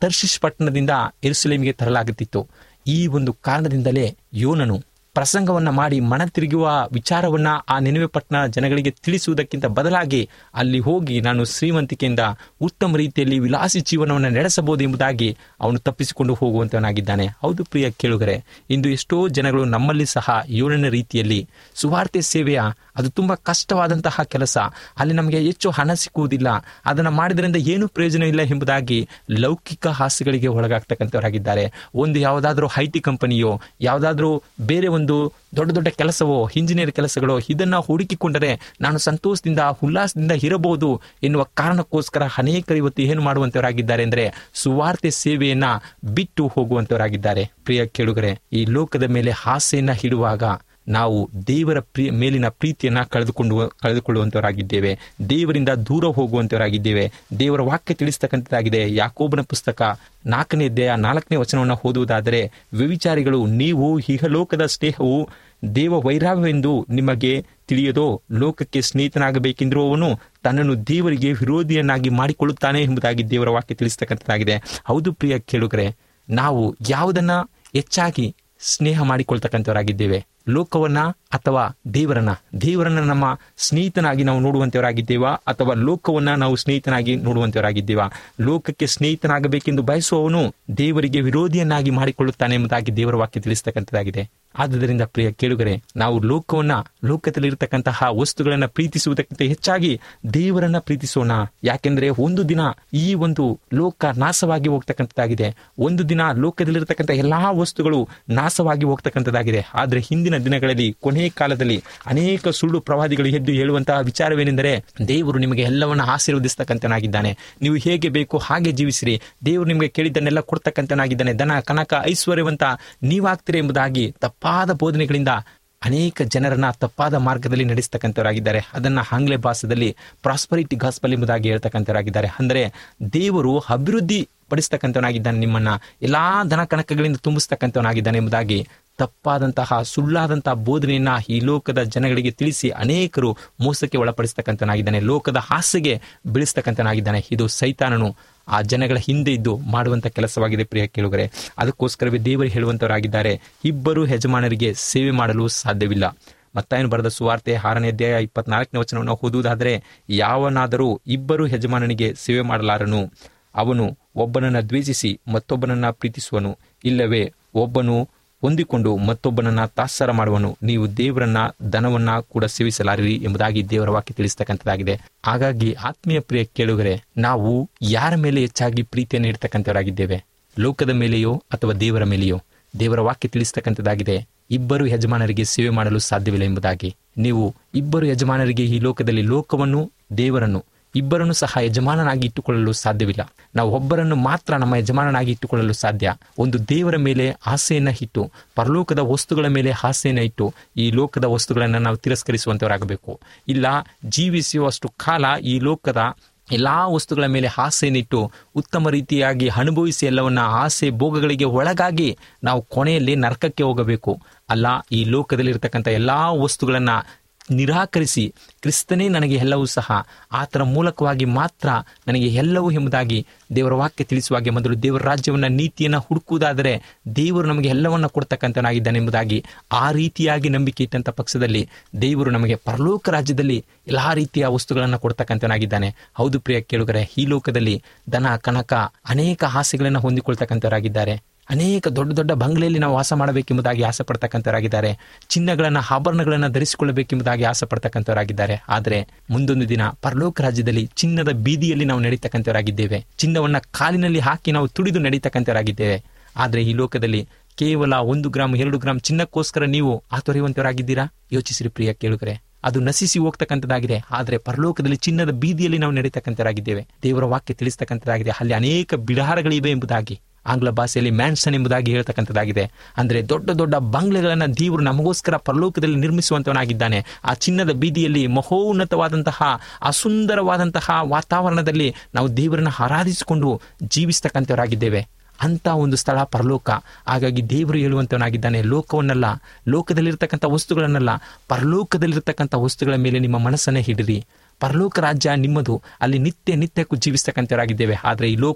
ತರ್ಶಿಶ್ ಪಟ್ಟಣದಿಂದ ಎರುಸಲೇಮಿಗೆ ತರಲಾಗುತ್ತಿತ್ತು ಈ ಒಂದು ಕಾರಣದಿಂದಲೇ ಯೋನನು ಪ್ರಸಂಗವನ್ನ ಮಾಡಿ ಮನ ತಿರುಗುವ ವಿಚಾರವನ್ನ ಆ ನೆನವೆ ಪಟ್ಟಣ ಜನಗಳಿಗೆ ತಿಳಿಸುವುದಕ್ಕಿಂತ ಬದಲಾಗಿ ಅಲ್ಲಿ ಹೋಗಿ ನಾನು ಶ್ರೀಮಂತಿಕೆಯಿಂದ ಉತ್ತಮ ರೀತಿಯಲ್ಲಿ ವಿಲಾಸಿ ಜೀವನವನ್ನು ನಡೆಸಬಹುದು ಎಂಬುದಾಗಿ ಅವನು ತಪ್ಪಿಸಿಕೊಂಡು ಹೋಗುವಂತವನಾಗಿದ್ದಾನೆ ಹೌದು ಪ್ರಿಯ ಕೇಳುಗರೆ ಇಂದು ಎಷ್ಟೋ ಜನಗಳು ನಮ್ಮಲ್ಲಿ ಸಹ ಏಳನೇ ರೀತಿಯಲ್ಲಿ ಸುವಾರ್ತೆ ಸೇವೆಯ ಅದು ತುಂಬಾ ಕಷ್ಟವಾದಂತಹ ಕೆಲಸ ಅಲ್ಲಿ ನಮಗೆ ಹೆಚ್ಚು ಹಣ ಸಿಕ್ಕುವುದಿಲ್ಲ ಅದನ್ನು ಮಾಡಿದ್ರಿಂದ ಏನು ಪ್ರಯೋಜನ ಇಲ್ಲ ಎಂಬುದಾಗಿ ಲೌಕಿಕ ಹಾಸ್ಯಗಳಿಗೆ ಒಳಗಾಗ್ತಕ್ಕಂಥವರಾಗಿದ್ದಾರೆ ಒಂದು ಯಾವುದಾದ್ರೂ ಐ ಟಿ ಕಂಪನಿಯೋ ಯಾವುದಾದ್ರೂ ಬೇರೆ ಒಂದು ದೊಡ್ಡ ದೊಡ್ಡ ಕೆಲಸವೋ ಇಂಜಿನಿಯರ್ ಕೆಲಸಗಳೋ ಇದನ್ನ ಹುಡುಕಿಕೊಂಡರೆ ನಾನು ಸಂತೋಷದಿಂದ ಉಲ್ಲಾಸದಿಂದ ಇರಬಹುದು ಎನ್ನುವ ಕಾರಣಕ್ಕೋಸ್ಕರ ಅನೇಕರು ಇವತ್ತು ಏನು ಮಾಡುವಂತವರಾಗಿದ್ದಾರೆ ಅಂದ್ರೆ ಸುವಾರ್ತೆ ಸೇವೆಯನ್ನ ಬಿಟ್ಟು ಹೋಗುವಂತವರಾಗಿದ್ದಾರೆ ಪ್ರಿಯ ಕೇಳುಗರೆ ಈ ಲೋಕದ ಮೇಲೆ ಆಸೆಯನ್ನ ಇಡುವಾಗ ನಾವು ದೇವರ ಪ್ರಿಯ ಮೇಲಿನ ಪ್ರೀತಿಯನ್ನ ಕಳೆದುಕೊಂಡು ಕಳೆದುಕೊಳ್ಳುವಂತವರಾಗಿದ್ದೇವೆ ದೇವರಿಂದ ದೂರ ಹೋಗುವಂತವರಾಗಿದ್ದೇವೆ ದೇವರ ವಾಕ್ಯ ತಿಳಿಸ್ತಕ್ಕಂಥದ್ದಾಗಿದೆ ಯಾಕೋಬನ ಪುಸ್ತಕ ನಾಲ್ಕನೇ ಅಧ್ಯಾಯ ನಾಲ್ಕನೇ ವಚನವನ್ನು ಓದುವುದಾದರೆ ವ್ಯವಿಚಾರಿಗಳು ನೀವು ಇಹಲೋಕದ ಸ್ನೇಹವು ದೇವ ವೈರಾವ್ಯವೆಂದು ನಿಮಗೆ ತಿಳಿಯದೋ ಲೋಕಕ್ಕೆ ಸ್ನೇಹಿತನಾಗಬೇಕೆಂದಿರುವವನು ತನ್ನನ್ನು ದೇವರಿಗೆ ವಿರೋಧಿಯನ್ನಾಗಿ ಮಾಡಿಕೊಳ್ಳುತ್ತಾನೆ ಎಂಬುದಾಗಿ ದೇವರ ವಾಕ್ಯ ತಿಳಿಸ್ತಕ್ಕಂಥದ್ದಾಗಿದೆ ಹೌದು ಪ್ರಿಯ ಕೇಳುಗರೆ ನಾವು ಯಾವುದನ್ನ ಹೆಚ್ಚಾಗಿ ಸ್ನೇಹ ಮಾಡಿಕೊಳ್ತಕ್ಕಂಥವರಾಗಿದ್ದೇವೆ ಲೋಕವನ್ನ ಅಥವಾ ದೇವರನ್ನ ದೇವರನ್ನ ನಮ್ಮ ಸ್ನೇಹಿತನಾಗಿ ನಾವು ನೋಡುವಂತವರಾಗಿದ್ದೇವಾ ಅಥವಾ ಲೋಕವನ್ನ ನಾವು ಸ್ನೇಹಿತನಾಗಿ ನೋಡುವಂತವರಾಗಿದ್ದೇವಾ ಲೋಕಕ್ಕೆ ಸ್ನೇಹಿತನಾಗಬೇಕೆಂದು ಬಯಸುವವನು ದೇವರಿಗೆ ವಿರೋಧಿಯನ್ನಾಗಿ ಮಾಡಿಕೊಳ್ಳುತ್ತಾನೆ ಎಂಬುದಾಗಿ ದೇವರ ವಾಕ್ಯ ತಿಳಿಸ್ತಕ್ಕಂಥದ್ದಾಗಿದೆ ಆದುದರಿಂದ ಪ್ರಿಯ ಕೇಳುಗರೆ ನಾವು ಲೋಕವನ್ನ ಲೋಕದಲ್ಲಿರತಕ್ಕಂತಹ ವಸ್ತುಗಳನ್ನ ಪ್ರೀತಿಸುವುದಕ್ಕಿಂತ ಹೆಚ್ಚಾಗಿ ದೇವರನ್ನ ಪ್ರೀತಿಸೋಣ ಯಾಕೆಂದ್ರೆ ಒಂದು ದಿನ ಈ ಒಂದು ಲೋಕ ನಾಶವಾಗಿ ಹೋಗ್ತಕ್ಕಂಥದ್ದಾಗಿದೆ ಒಂದು ದಿನ ಲೋಕದಲ್ಲಿರತಕ್ಕಂಥ ಎಲ್ಲಾ ವಸ್ತುಗಳು ನಾಶವಾಗಿ ಹೋಗ್ತಕ್ಕಂಥದ್ದಾಗಿದೆ ಆದ್ರೆ ಹಿಂದಿನ ದಿನಗಳಲ್ಲಿ ಕೊನೆ ಕಾಲದಲ್ಲಿ ಅನೇಕ ಸುಳ್ಳು ಪ್ರವಾದಿಗಳು ಎದ್ದು ಹೇಳುವಂತಹ ವಿಚಾರವೇನೆಂದರೆ ದೇವರು ನಿಮಗೆ ಎಲ್ಲವನ್ನ ಆಶೀರ್ವದಿಸ್ತಕ್ಕಂಥನಾಗಿದ್ದಾನೆ ನೀವು ಹೇಗೆ ಬೇಕು ಹಾಗೆ ಜೀವಿಸಿರಿ ದೇವರು ನಿಮಗೆ ಕೇಳಿದ್ದನ್ನೆಲ್ಲ ಕೊಡ್ತಕ್ಕಂಥನಾಗಿದ್ದಾನೆ ದನ ಕನಕ ಐಶ್ವರ್ಯವಂತ ನೀವಾಗ್ತೀರಿ ಎಂಬುದಾಗಿ ತಪ್ಪಾದ ಬೋಧನೆಗಳಿಂದ ಅನೇಕ ಜನರನ್ನ ತಪ್ಪಾದ ಮಾರ್ಗದಲ್ಲಿ ನಡೆಸ್ತಕ್ಕಂಥವರಾಗಿದ್ದಾರೆ ಅದನ್ನ ಆಂಗ್ಲ ಭಾಷೆಯಲ್ಲಿ ಪ್ರಾಸ್ಪರಿಟಿ ಗಾಸ್ಪಲ್ ಎಂಬುದಾಗಿ ಹೇಳ್ತಕ್ಕಂಥವರಾಗಿದ್ದಾರೆ ಅಂದರೆ ದೇವರು ಅಭಿವೃದ್ಧಿ ಪಡಿಸ್ತಕ್ಕಂಥವನಾಗಿದ್ದಾನೆ ನಿಮ್ಮನ್ನ ಎಲ್ಲಾ ದನ ಕನಕಗಳಿಂದ ತುಂಬಿಸ್ತಕ್ಕಂಥವನಾಗಿದ್ದಾನೆ ಎಂಬುದಾಗಿ ತಪ್ಪಾದಂತಹ ಸುಳ್ಳಾದಂತಹ ಬೋಧನೆಯನ್ನ ಈ ಲೋಕದ ಜನಗಳಿಗೆ ತಿಳಿಸಿ ಅನೇಕರು ಮೋಸಕ್ಕೆ ಒಳಪಡಿಸ್ತಕ್ಕಂಥನಾಗಿದ್ದಾನೆ ಲೋಕದ ಹಾಸ್ಯಗೆ ಬೀಳಿಸ್ತಕ್ಕಂಥನಾಗಿದ್ದಾನೆ ಇದು ಸೈತಾನನು ಆ ಜನಗಳ ಹಿಂದೆ ಇದ್ದು ಮಾಡುವಂತ ಕೆಲಸವಾಗಿದೆ ಪ್ರಿಯ ಕೇಳುಗರೆ ಅದಕ್ಕೋಸ್ಕರವೇ ದೇವರು ಹೇಳುವಂತವರಾಗಿದ್ದಾರೆ ಇಬ್ಬರು ಯಜಮಾನರಿಗೆ ಸೇವೆ ಮಾಡಲು ಸಾಧ್ಯವಿಲ್ಲ ಮತ್ತಾಯನು ಬರೆದ ಸುವಾರ್ತೆ ಆರನೇ ಅಧ್ಯಾಯ ಇಪ್ಪತ್ನಾಲ್ಕನೇ ವಚನವನ್ನು ಓದುವುದಾದರೆ ಯಾವನಾದರೂ ಇಬ್ಬರು ಯಜಮಾನನಿಗೆ ಸೇವೆ ಮಾಡಲಾರನು ಅವನು ಒಬ್ಬನನ್ನ ದ್ವೇಷಿಸಿ ಮತ್ತೊಬ್ಬನನ್ನ ಪ್ರೀತಿಸುವನು ಇಲ್ಲವೇ ಒಬ್ಬನು ಹೊಂದಿಕೊಂಡು ಮತ್ತೊಬ್ಬನನ್ನ ತಾತ್ಸಾರ ಮಾಡುವನು ನೀವು ದೇವರನ್ನ ದನವನ್ನ ಕೂಡ ಸೇವಿಸಲಾರಿರಿ ಎಂಬುದಾಗಿ ದೇವರ ವಾಕ್ಯ ತಿಳಿಸ್ತಕ್ಕಂಥದ್ದಾಗಿದೆ ಹಾಗಾಗಿ ಆತ್ಮೀಯ ಪ್ರಿಯ ಕೇಳುಗರೆ ನಾವು ಯಾರ ಮೇಲೆ ಹೆಚ್ಚಾಗಿ ಪ್ರೀತಿಯನ್ನು ಇಡ್ತಕ್ಕಂಥವರಾಗಿದ್ದೇವೆ ಲೋಕದ ಮೇಲೆಯೋ ಅಥವಾ ದೇವರ ಮೇಲೆಯೋ ದೇವರ ವಾಕ್ಯ ತಿಳಿಸ್ತಕ್ಕಂಥದ್ದಾಗಿದೆ ಇಬ್ಬರು ಯಜಮಾನರಿಗೆ ಸೇವೆ ಮಾಡಲು ಸಾಧ್ಯವಿಲ್ಲ ಎಂಬುದಾಗಿ ನೀವು ಇಬ್ಬರು ಯಜಮಾನರಿಗೆ ಈ ಲೋಕದಲ್ಲಿ ಲೋಕವನ್ನು ದೇವರನ್ನು ಇಬ್ಬರನ್ನು ಸಹ ಯಜಮಾನನಾಗಿ ಇಟ್ಟುಕೊಳ್ಳಲು ಸಾಧ್ಯವಿಲ್ಲ ನಾವು ಒಬ್ಬರನ್ನು ಮಾತ್ರ ನಮ್ಮ ಯಜಮಾನನಾಗಿ ಇಟ್ಟುಕೊಳ್ಳಲು ಸಾಧ್ಯ ಒಂದು ದೇವರ ಮೇಲೆ ಆಸೆಯನ್ನ ಇಟ್ಟು ಪರಲೋಕದ ವಸ್ತುಗಳ ಮೇಲೆ ಆಸೆಯನ್ನ ಇಟ್ಟು ಈ ಲೋಕದ ವಸ್ತುಗಳನ್ನು ನಾವು ತಿರಸ್ಕರಿಸುವಂತವರಾಗಬೇಕು ಇಲ್ಲ ಜೀವಿಸುವಷ್ಟು ಕಾಲ ಈ ಲೋಕದ ಎಲ್ಲಾ ವಸ್ತುಗಳ ಮೇಲೆ ಆಸೆಯನ್ನಿಟ್ಟು ಉತ್ತಮ ರೀತಿಯಾಗಿ ಅನುಭವಿಸಿ ಎಲ್ಲವನ್ನ ಆಸೆ ಭೋಗಗಳಿಗೆ ಒಳಗಾಗಿ ನಾವು ಕೊನೆಯಲ್ಲಿ ನರಕಕ್ಕೆ ಹೋಗಬೇಕು ಅಲ್ಲ ಈ ಲೋಕದಲ್ಲಿರ್ತಕ್ಕಂಥ ಎಲ್ಲಾ ವಸ್ತುಗಳನ್ನ ನಿರಾಕರಿಸಿ ಕ್ರಿಸ್ತನೇ ನನಗೆ ಎಲ್ಲವೂ ಸಹ ಆತನ ಮೂಲಕವಾಗಿ ಮಾತ್ರ ನನಗೆ ಎಲ್ಲವೂ ಎಂಬುದಾಗಿ ದೇವರ ವಾಕ್ಯ ತಿಳಿಸುವ ಹಾಗೆ ಮೊದಲು ದೇವರ ರಾಜ್ಯವನ್ನ ನೀತಿಯನ್ನ ಹುಡುಕುವುದಾದರೆ ದೇವರು ನಮಗೆ ಎಲ್ಲವನ್ನ ಕೊಡ್ತಕ್ಕಂಥನಾಗಿದ್ದಾನೆ ಎಂಬುದಾಗಿ ಆ ರೀತಿಯಾಗಿ ನಂಬಿಕೆ ಇಟ್ಟಂತ ಪಕ್ಷದಲ್ಲಿ ದೇವರು ನಮಗೆ ಪರಲೋಕ ರಾಜ್ಯದಲ್ಲಿ ಎಲ್ಲಾ ರೀತಿಯ ವಸ್ತುಗಳನ್ನು ಕೊಡ್ತಕ್ಕಂಥನಾಗಿದ್ದಾನೆ ಹೌದು ಪ್ರಿಯ ಕೇಳುಗರೆ ಈ ಲೋಕದಲ್ಲಿ ದನ ಕನಕ ಅನೇಕ ಆಸೆಗಳನ್ನು ಹೊಂದಿಕೊಳ್ತಕ್ಕಂಥವರಾಗಿದ್ದಾರೆ ಅನೇಕ ದೊಡ್ಡ ದೊಡ್ಡ ಬಂಗ್ಲೆಯಲ್ಲಿ ನಾವು ವಾಸ ಮಾಡಬೇಕೆಂಬುದಾಗಿ ಆಸೆ ಪಡ್ತಕ್ಕಂಥವರಾಗಿದ್ದಾರೆ ಚಿನ್ನಗಳನ್ನ ಆಭರಣಗಳನ್ನ ಧರಿಸಿಕೊಳ್ಳಬೇಕೆಂಬುದಾಗಿ ಆಸೆ ಪಡ್ತಕ್ಕಂಥವರಾಗಿದ್ದಾರೆ ಆದರೆ ಮುಂದೊಂದು ದಿನ ಪರಲೋಕ ರಾಜ್ಯದಲ್ಲಿ ಚಿನ್ನದ ಬೀದಿಯಲ್ಲಿ ನಾವು ನಡೀತಕ್ಕಂಥವರಾಗಿದ್ದೇವೆ ಚಿನ್ನವನ್ನ ಕಾಲಿನಲ್ಲಿ ಹಾಕಿ ನಾವು ತುಡಿದು ನಡೀತಕ್ಕಂಥವರಾಗಿದ್ದೇವೆ ಆದರೆ ಈ ಲೋಕದಲ್ಲಿ ಕೇವಲ ಒಂದು ಗ್ರಾಮ್ ಎರಡು ಗ್ರಾಮ್ ಚಿನ್ನಕ್ಕೋಸ್ಕರ ನೀವು ಆತೊರೆಯುವಂತವರಾಗಿದ್ದೀರಾ ಯೋಚಿಸಿರಿ ಪ್ರಿಯ ಕೇಳುಗರೆ ಅದು ನಶಿಸಿ ಹೋಗ್ತಕ್ಕಂಥದ್ದಾಗಿದೆ ಆದರೆ ಪರಲೋಕದಲ್ಲಿ ಚಿನ್ನದ ಬೀದಿಯಲ್ಲಿ ನಾವು ನಡೀತಕ್ಕಂಥವರಾಗಿದ್ದೇವೆ ದೇವರ ವಾಕ್ಯ ತಿಳಿಸ್ತಕ್ಕಂಥದ್ದಾಗಿದೆ ಅಲ್ಲಿ ಅನೇಕ ಬಿಡಾರಗಳಿವೆ ಎಂಬುದಾಗಿ ಆಂಗ್ಲ ಭಾಷೆಯಲ್ಲಿ ಮ್ಯಾನ್ಸನ್ ಎಂಬುದಾಗಿ ಹೇಳ್ತಕ್ಕಂಥದ್ದಾಗಿದೆ ಅಂದ್ರೆ ದೊಡ್ಡ ದೊಡ್ಡ ಬಂಗ್ಲೆಗಳನ್ನ ದೇವರು ನಮಗೋಸ್ಕರ ಪರಲೋಕದಲ್ಲಿ ನಿರ್ಮಿಸುವಂತವನಾಗಿದ್ದಾನೆ ಆ ಚಿನ್ನದ ಬೀದಿಯಲ್ಲಿ ಮಹೋನ್ನತವಾದಂತಹ ಆ ಸುಂದರವಾದಂತಹ ವಾತಾವರಣದಲ್ಲಿ ನಾವು ದೇವರನ್ನ ಆರಾಧಿಸಿಕೊಂಡು ಜೀವಿಸ್ತಕ್ಕಂಥವರಾಗಿದ್ದೇವೆ ಅಂತ ಒಂದು ಸ್ಥಳ ಪರಲೋಕ ಹಾಗಾಗಿ ದೇವರು ಹೇಳುವಂತವನಾಗಿದ್ದಾನೆ ಲೋಕವನ್ನಲ್ಲ ಲೋಕದಲ್ಲಿರ್ತಕ್ಕಂಥ ವಸ್ತುಗಳನ್ನಲ್ಲ ಪರಲೋಕದಲ್ಲಿರ್ತಕ್ಕಂಥ ವಸ್ತುಗಳ ಮೇಲೆ ನಿಮ್ಮ ಮನಸ್ಸನ್ನೇ ಹಿಡಿರಿ ಪರಲೋಕ ರಾಜ್ಯ ನಿಮ್ಮದು ಅಲ್ಲಿ ನಿತ್ಯ ನಿತ್ಯಕ್ಕೂ ಜೀವಿಸ್ತಕ್ಕಂಥವರಾಗಿದ್ದೇವೆ ಆದರೆ ಈ ಲೋಕ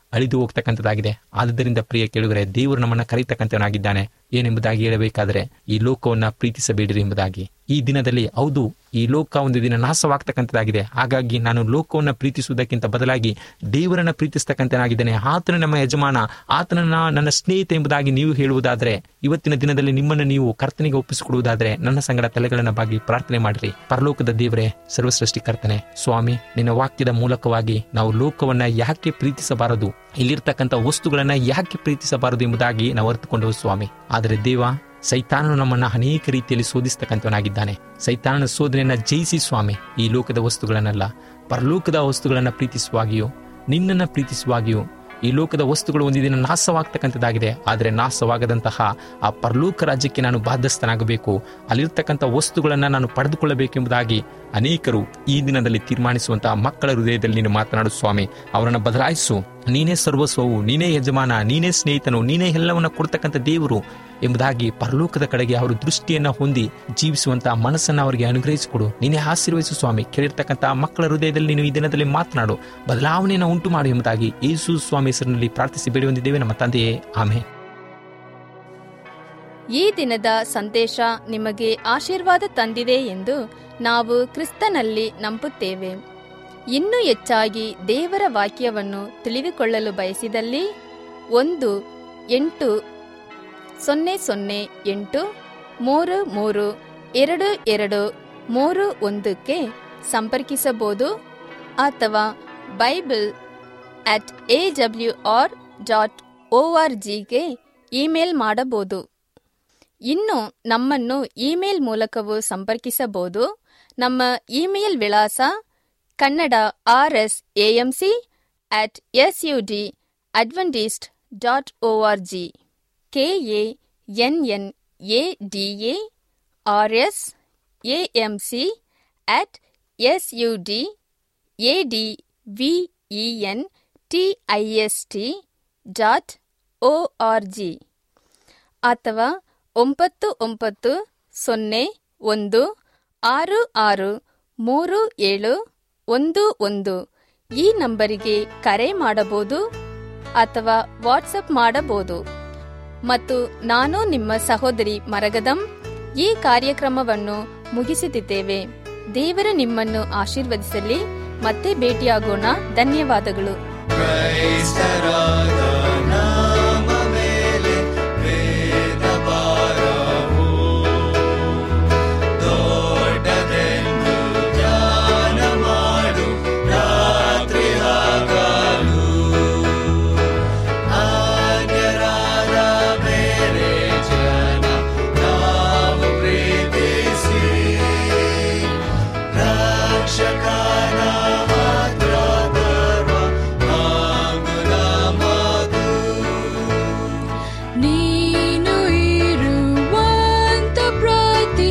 ಅಳಿದು ಹೋಗ್ತಕ್ಕಂಥದ್ದಾಗಿದೆ ಆದುದರಿಂದ ಪ್ರಿಯ ಕೇಳುಗರೆ ದೇವರು ನಮ್ಮನ್ನ ಕರೀತಕ್ಕಂಥವನಾಗಿದ್ದಾನೆ ಏನೆಂಬುದಾಗಿ ಹೇಳಬೇಕಾದ್ರೆ ಈ ಲೋಕವನ್ನ ಪ್ರೀತಿಸಬೇಡಿರಿ ಎಂಬುದಾಗಿ ಈ ದಿನದಲ್ಲಿ ಹೌದು ಈ ಲೋಕ ಒಂದು ದಿನ ನಾಶವಾಗ್ತಕ್ಕಂಥದ್ದಾಗಿದೆ ಹಾಗಾಗಿ ನಾನು ಲೋಕವನ್ನ ಪ್ರೀತಿಸುವುದಕ್ಕಿಂತ ಬದಲಾಗಿ ದೇವರನ್ನ ಪ್ರೀತಿಸ್ತಕ್ಕಂಥನಾಗಿದ್ದೇನೆ ಆತನ ನಮ್ಮ ಯಜಮಾನ ಆತನನ್ನ ನನ್ನ ಸ್ನೇಹಿತ ಎಂಬುದಾಗಿ ನೀವು ಹೇಳುವುದಾದ್ರೆ ಇವತ್ತಿನ ದಿನದಲ್ಲಿ ನಿಮ್ಮನ್ನು ನೀವು ಕರ್ತನಿಗೆ ಒಪ್ಪಿಸಿಕೊಡುವುದಾದ್ರೆ ನನ್ನ ಸಂಗಡ ತಲೆಗಳನ್ನ ಬಾಗಿ ಪ್ರಾರ್ಥನೆ ಮಾಡಿರಿ ಪರಲೋಕದ ದೇವರೇ ಸರ್ವಸೃಷ್ಟಿಕರ್ತನೆ ಸ್ವಾಮಿ ನಿನ್ನ ವಾಕ್ಯದ ಮೂಲಕವಾಗಿ ನಾವು ಲೋಕವನ್ನ ಯಾಕೆ ಪ್ರೀತಿಸಬಾರದು ಇಲ್ಲಿರ್ತಕ್ಕಂಥ ವಸ್ತುಗಳನ್ನ ಯಾಕೆ ಪ್ರೀತಿಸಬಾರದು ಎಂಬುದಾಗಿ ನಾವು ಅರ್ಥಕೊಂಡು ಸ್ವಾಮಿ ಆದರೆ ದೇವ ಸೈತಾನನು ನಮ್ಮನ್ನ ಅನೇಕ ರೀತಿಯಲ್ಲಿ ಶೋಧಿಸ್ತಕ್ಕಂಥವನಾಗಿದ್ದಾನೆ ಸೈತಾನನ ಶೋಧನೆಯನ್ನ ಜಯಿಸಿ ಸ್ವಾಮಿ ಈ ಲೋಕದ ವಸ್ತುಗಳನ್ನೆಲ್ಲ ಪರಲೋಕದ ವಸ್ತುಗಳನ್ನ ಪ್ರೀತಿಸುವಾಗಿಯೂ ನಿನ್ನನ್ನ ಪ್ರೀತಿಸುವಾಗಿಯೂ ಈ ಲೋಕದ ವಸ್ತುಗಳು ಒಂದು ದಿನ ನಾಶವಾಗ್ತಕ್ಕಂಥದ್ದಾಗಿದೆ ಆದರೆ ನಾಶವಾಗದಂತಹ ಆ ಪರಲೋಕ ರಾಜ್ಯಕ್ಕೆ ನಾನು ಬಾಧ್ಯಸ್ಥನಾಗಬೇಕು ಅಲ್ಲಿರ್ತಕ್ಕಂಥ ವಸ್ತುಗಳನ್ನು ನಾನು ಪಡೆದುಕೊಳ್ಳಬೇಕೆಂಬುದಾಗಿ ಅನೇಕರು ಈ ದಿನದಲ್ಲಿ ತೀರ್ಮಾನಿಸುವಂತಹ ಮಕ್ಕಳ ಹೃದಯದಲ್ಲಿ ನೀನು ಮಾತನಾಡು ಸ್ವಾಮಿ ಅವರನ್ನು ಬದಲಾಯಿಸು ನೀನೇ ಸರ್ವಸ್ವವು ನೀನೇ ಯಜಮಾನ ನೀನೇ ಸ್ನೇಹಿತನು ನೀನೇ ಎಲ್ಲವನ್ನ ಕೊಡ್ತಕ್ಕಂಥ ದೇವರು ಎಂಬುದಾಗಿ ಪರಲೋಕದ ಕಡೆಗೆ ಅವರು ದೃಷ್ಟಿಯನ್ನ ಹೊಂದಿ ಜೀವಿಸುವಂತಹ ಮನಸ್ಸನ್ನು ಅವರಿಗೆ ಅನುಗ್ರಹಿಸಿಕೊಡು ನೀನೇ ಆಶೀರ್ವಹಿಸು ಸ್ವಾಮಿ ಕೇಳಿರ್ತಕ್ಕಂಥ ಮಕ್ಕಳ ಹೃದಯದಲ್ಲಿ ನೀನು ಈ ದಿನದಲ್ಲಿ ಮಾತನಾಡು ಬದಲಾವಣೆಯನ್ನು ಉಂಟು ಮಾಡು ಎಂಬುದಾಗಿ ಯೇಸು ಸ್ವಾಮಿ ಹೆಸರಿನಲ್ಲಿ ಪ್ರಾರ್ಥಿಸಿ ಬೇಡಿ ಹೊಂದಿದ್ದೇವೆ ನಮ್ಮ ತಂದೆಯೇ ಆಮೆ ಈ ದಿನದ ಸಂದೇಶ ನಿಮಗೆ ಆಶೀರ್ವಾದ ತಂದಿದೆ ಎಂದು ನಾವು ಕ್ರಿಸ್ತನಲ್ಲಿ ನಂಬುತ್ತೇವೆ ಇನ್ನೂ ಹೆಚ್ಚಾಗಿ ದೇವರ ವಾಕ್ಯವನ್ನು ತಿಳಿದುಕೊಳ್ಳಲು ಬಯಸಿದಲ್ಲಿ ಒಂದು ಎಂಟು ಸೊನ್ನೆ ಸೊನ್ನೆ ಎಂಟು ಮೂರು ಮೂರು ಎರಡು ಎರಡು ಮೂರು ಒಂದಕ್ಕೆ ಸಂಪರ್ಕಿಸಬಹುದು ಅಥವಾ Bible at A W R dot O R ಜಿಗೆ ಇಮೇಲ್ ಮಾಡಬಹುದು ಇನ್ನು ನಮ್ಮನ್ನು ಇಮೇಲ್ ಮೂಲಕವೂ ಸಂಪರ್ಕಿಸಬಹುದು ನಮ್ಮ ಇಮೇಲ್ ವಿಳಾಸ Kannada R S A M C at S U D Adventist dot O R G K A N N A D A R S A M C at S U D A D V E N T I S T dot O R G ಅಥವಾ ಒಂಬತ್ತು ಒಂಬತ್ತು ಸೊನ್ನೆ ಒಂದು ಆರು ಆರು ಮೂರು ಏಳು ಒಂದು ಒಂದು ಈ ನಂಬರಿಗೆ ಕರೆ ಮಾಡಬಹುದು ಅಥವಾ ವಾಟ್ಸಪ್ ಮಾಡಬಹುದು ಮತ್ತು ನಾನು ನಿಮ್ಮ ಸಹೋದರಿ ಮರಗದಂ ಈ ಕಾರ್ಯಕ್ರಮವನ್ನು ಮುಗಿಸುತ್ತಿದ್ದೇವೆ ದೇವರು ನಿಮ್ಮನ್ನು ಆಶೀರ್ವದಿಸಲಿ ಮತ್ತೆ ಭೇಟಿಯಾಗೋಣ ಧನ್ಯವಾದಗಳು ಕ್ರೈಸ್ತರಾದ ನಾಮ ಮೇಲೆ ವೇದ ಭಾರವು ದೊಡ್ಡದೆಂದು ಧ್ಯಾನ ಮಾಡು ರಾತ್ರಿ ಹಗಲು ಅನ್ಯರಾದ ಬೇರೆ ಜನ ನಾವು ಪ್ರೀತಿಸಿ ರಕ್ಷಕನ ಮಾತ್ರ ತರುವ ಹಾಗೂ ನಮದು ನೀನು ಇರುವಂತ ಪ್ರತಿ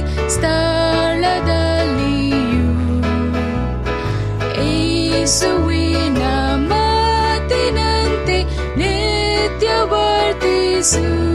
ಸ್ಥಳದಲ್ಲಿಯೂ ಏಸುವಿನ ಮಾತಿನಂತೆ ನಿತ್ಯ ವರ್ತಿಸು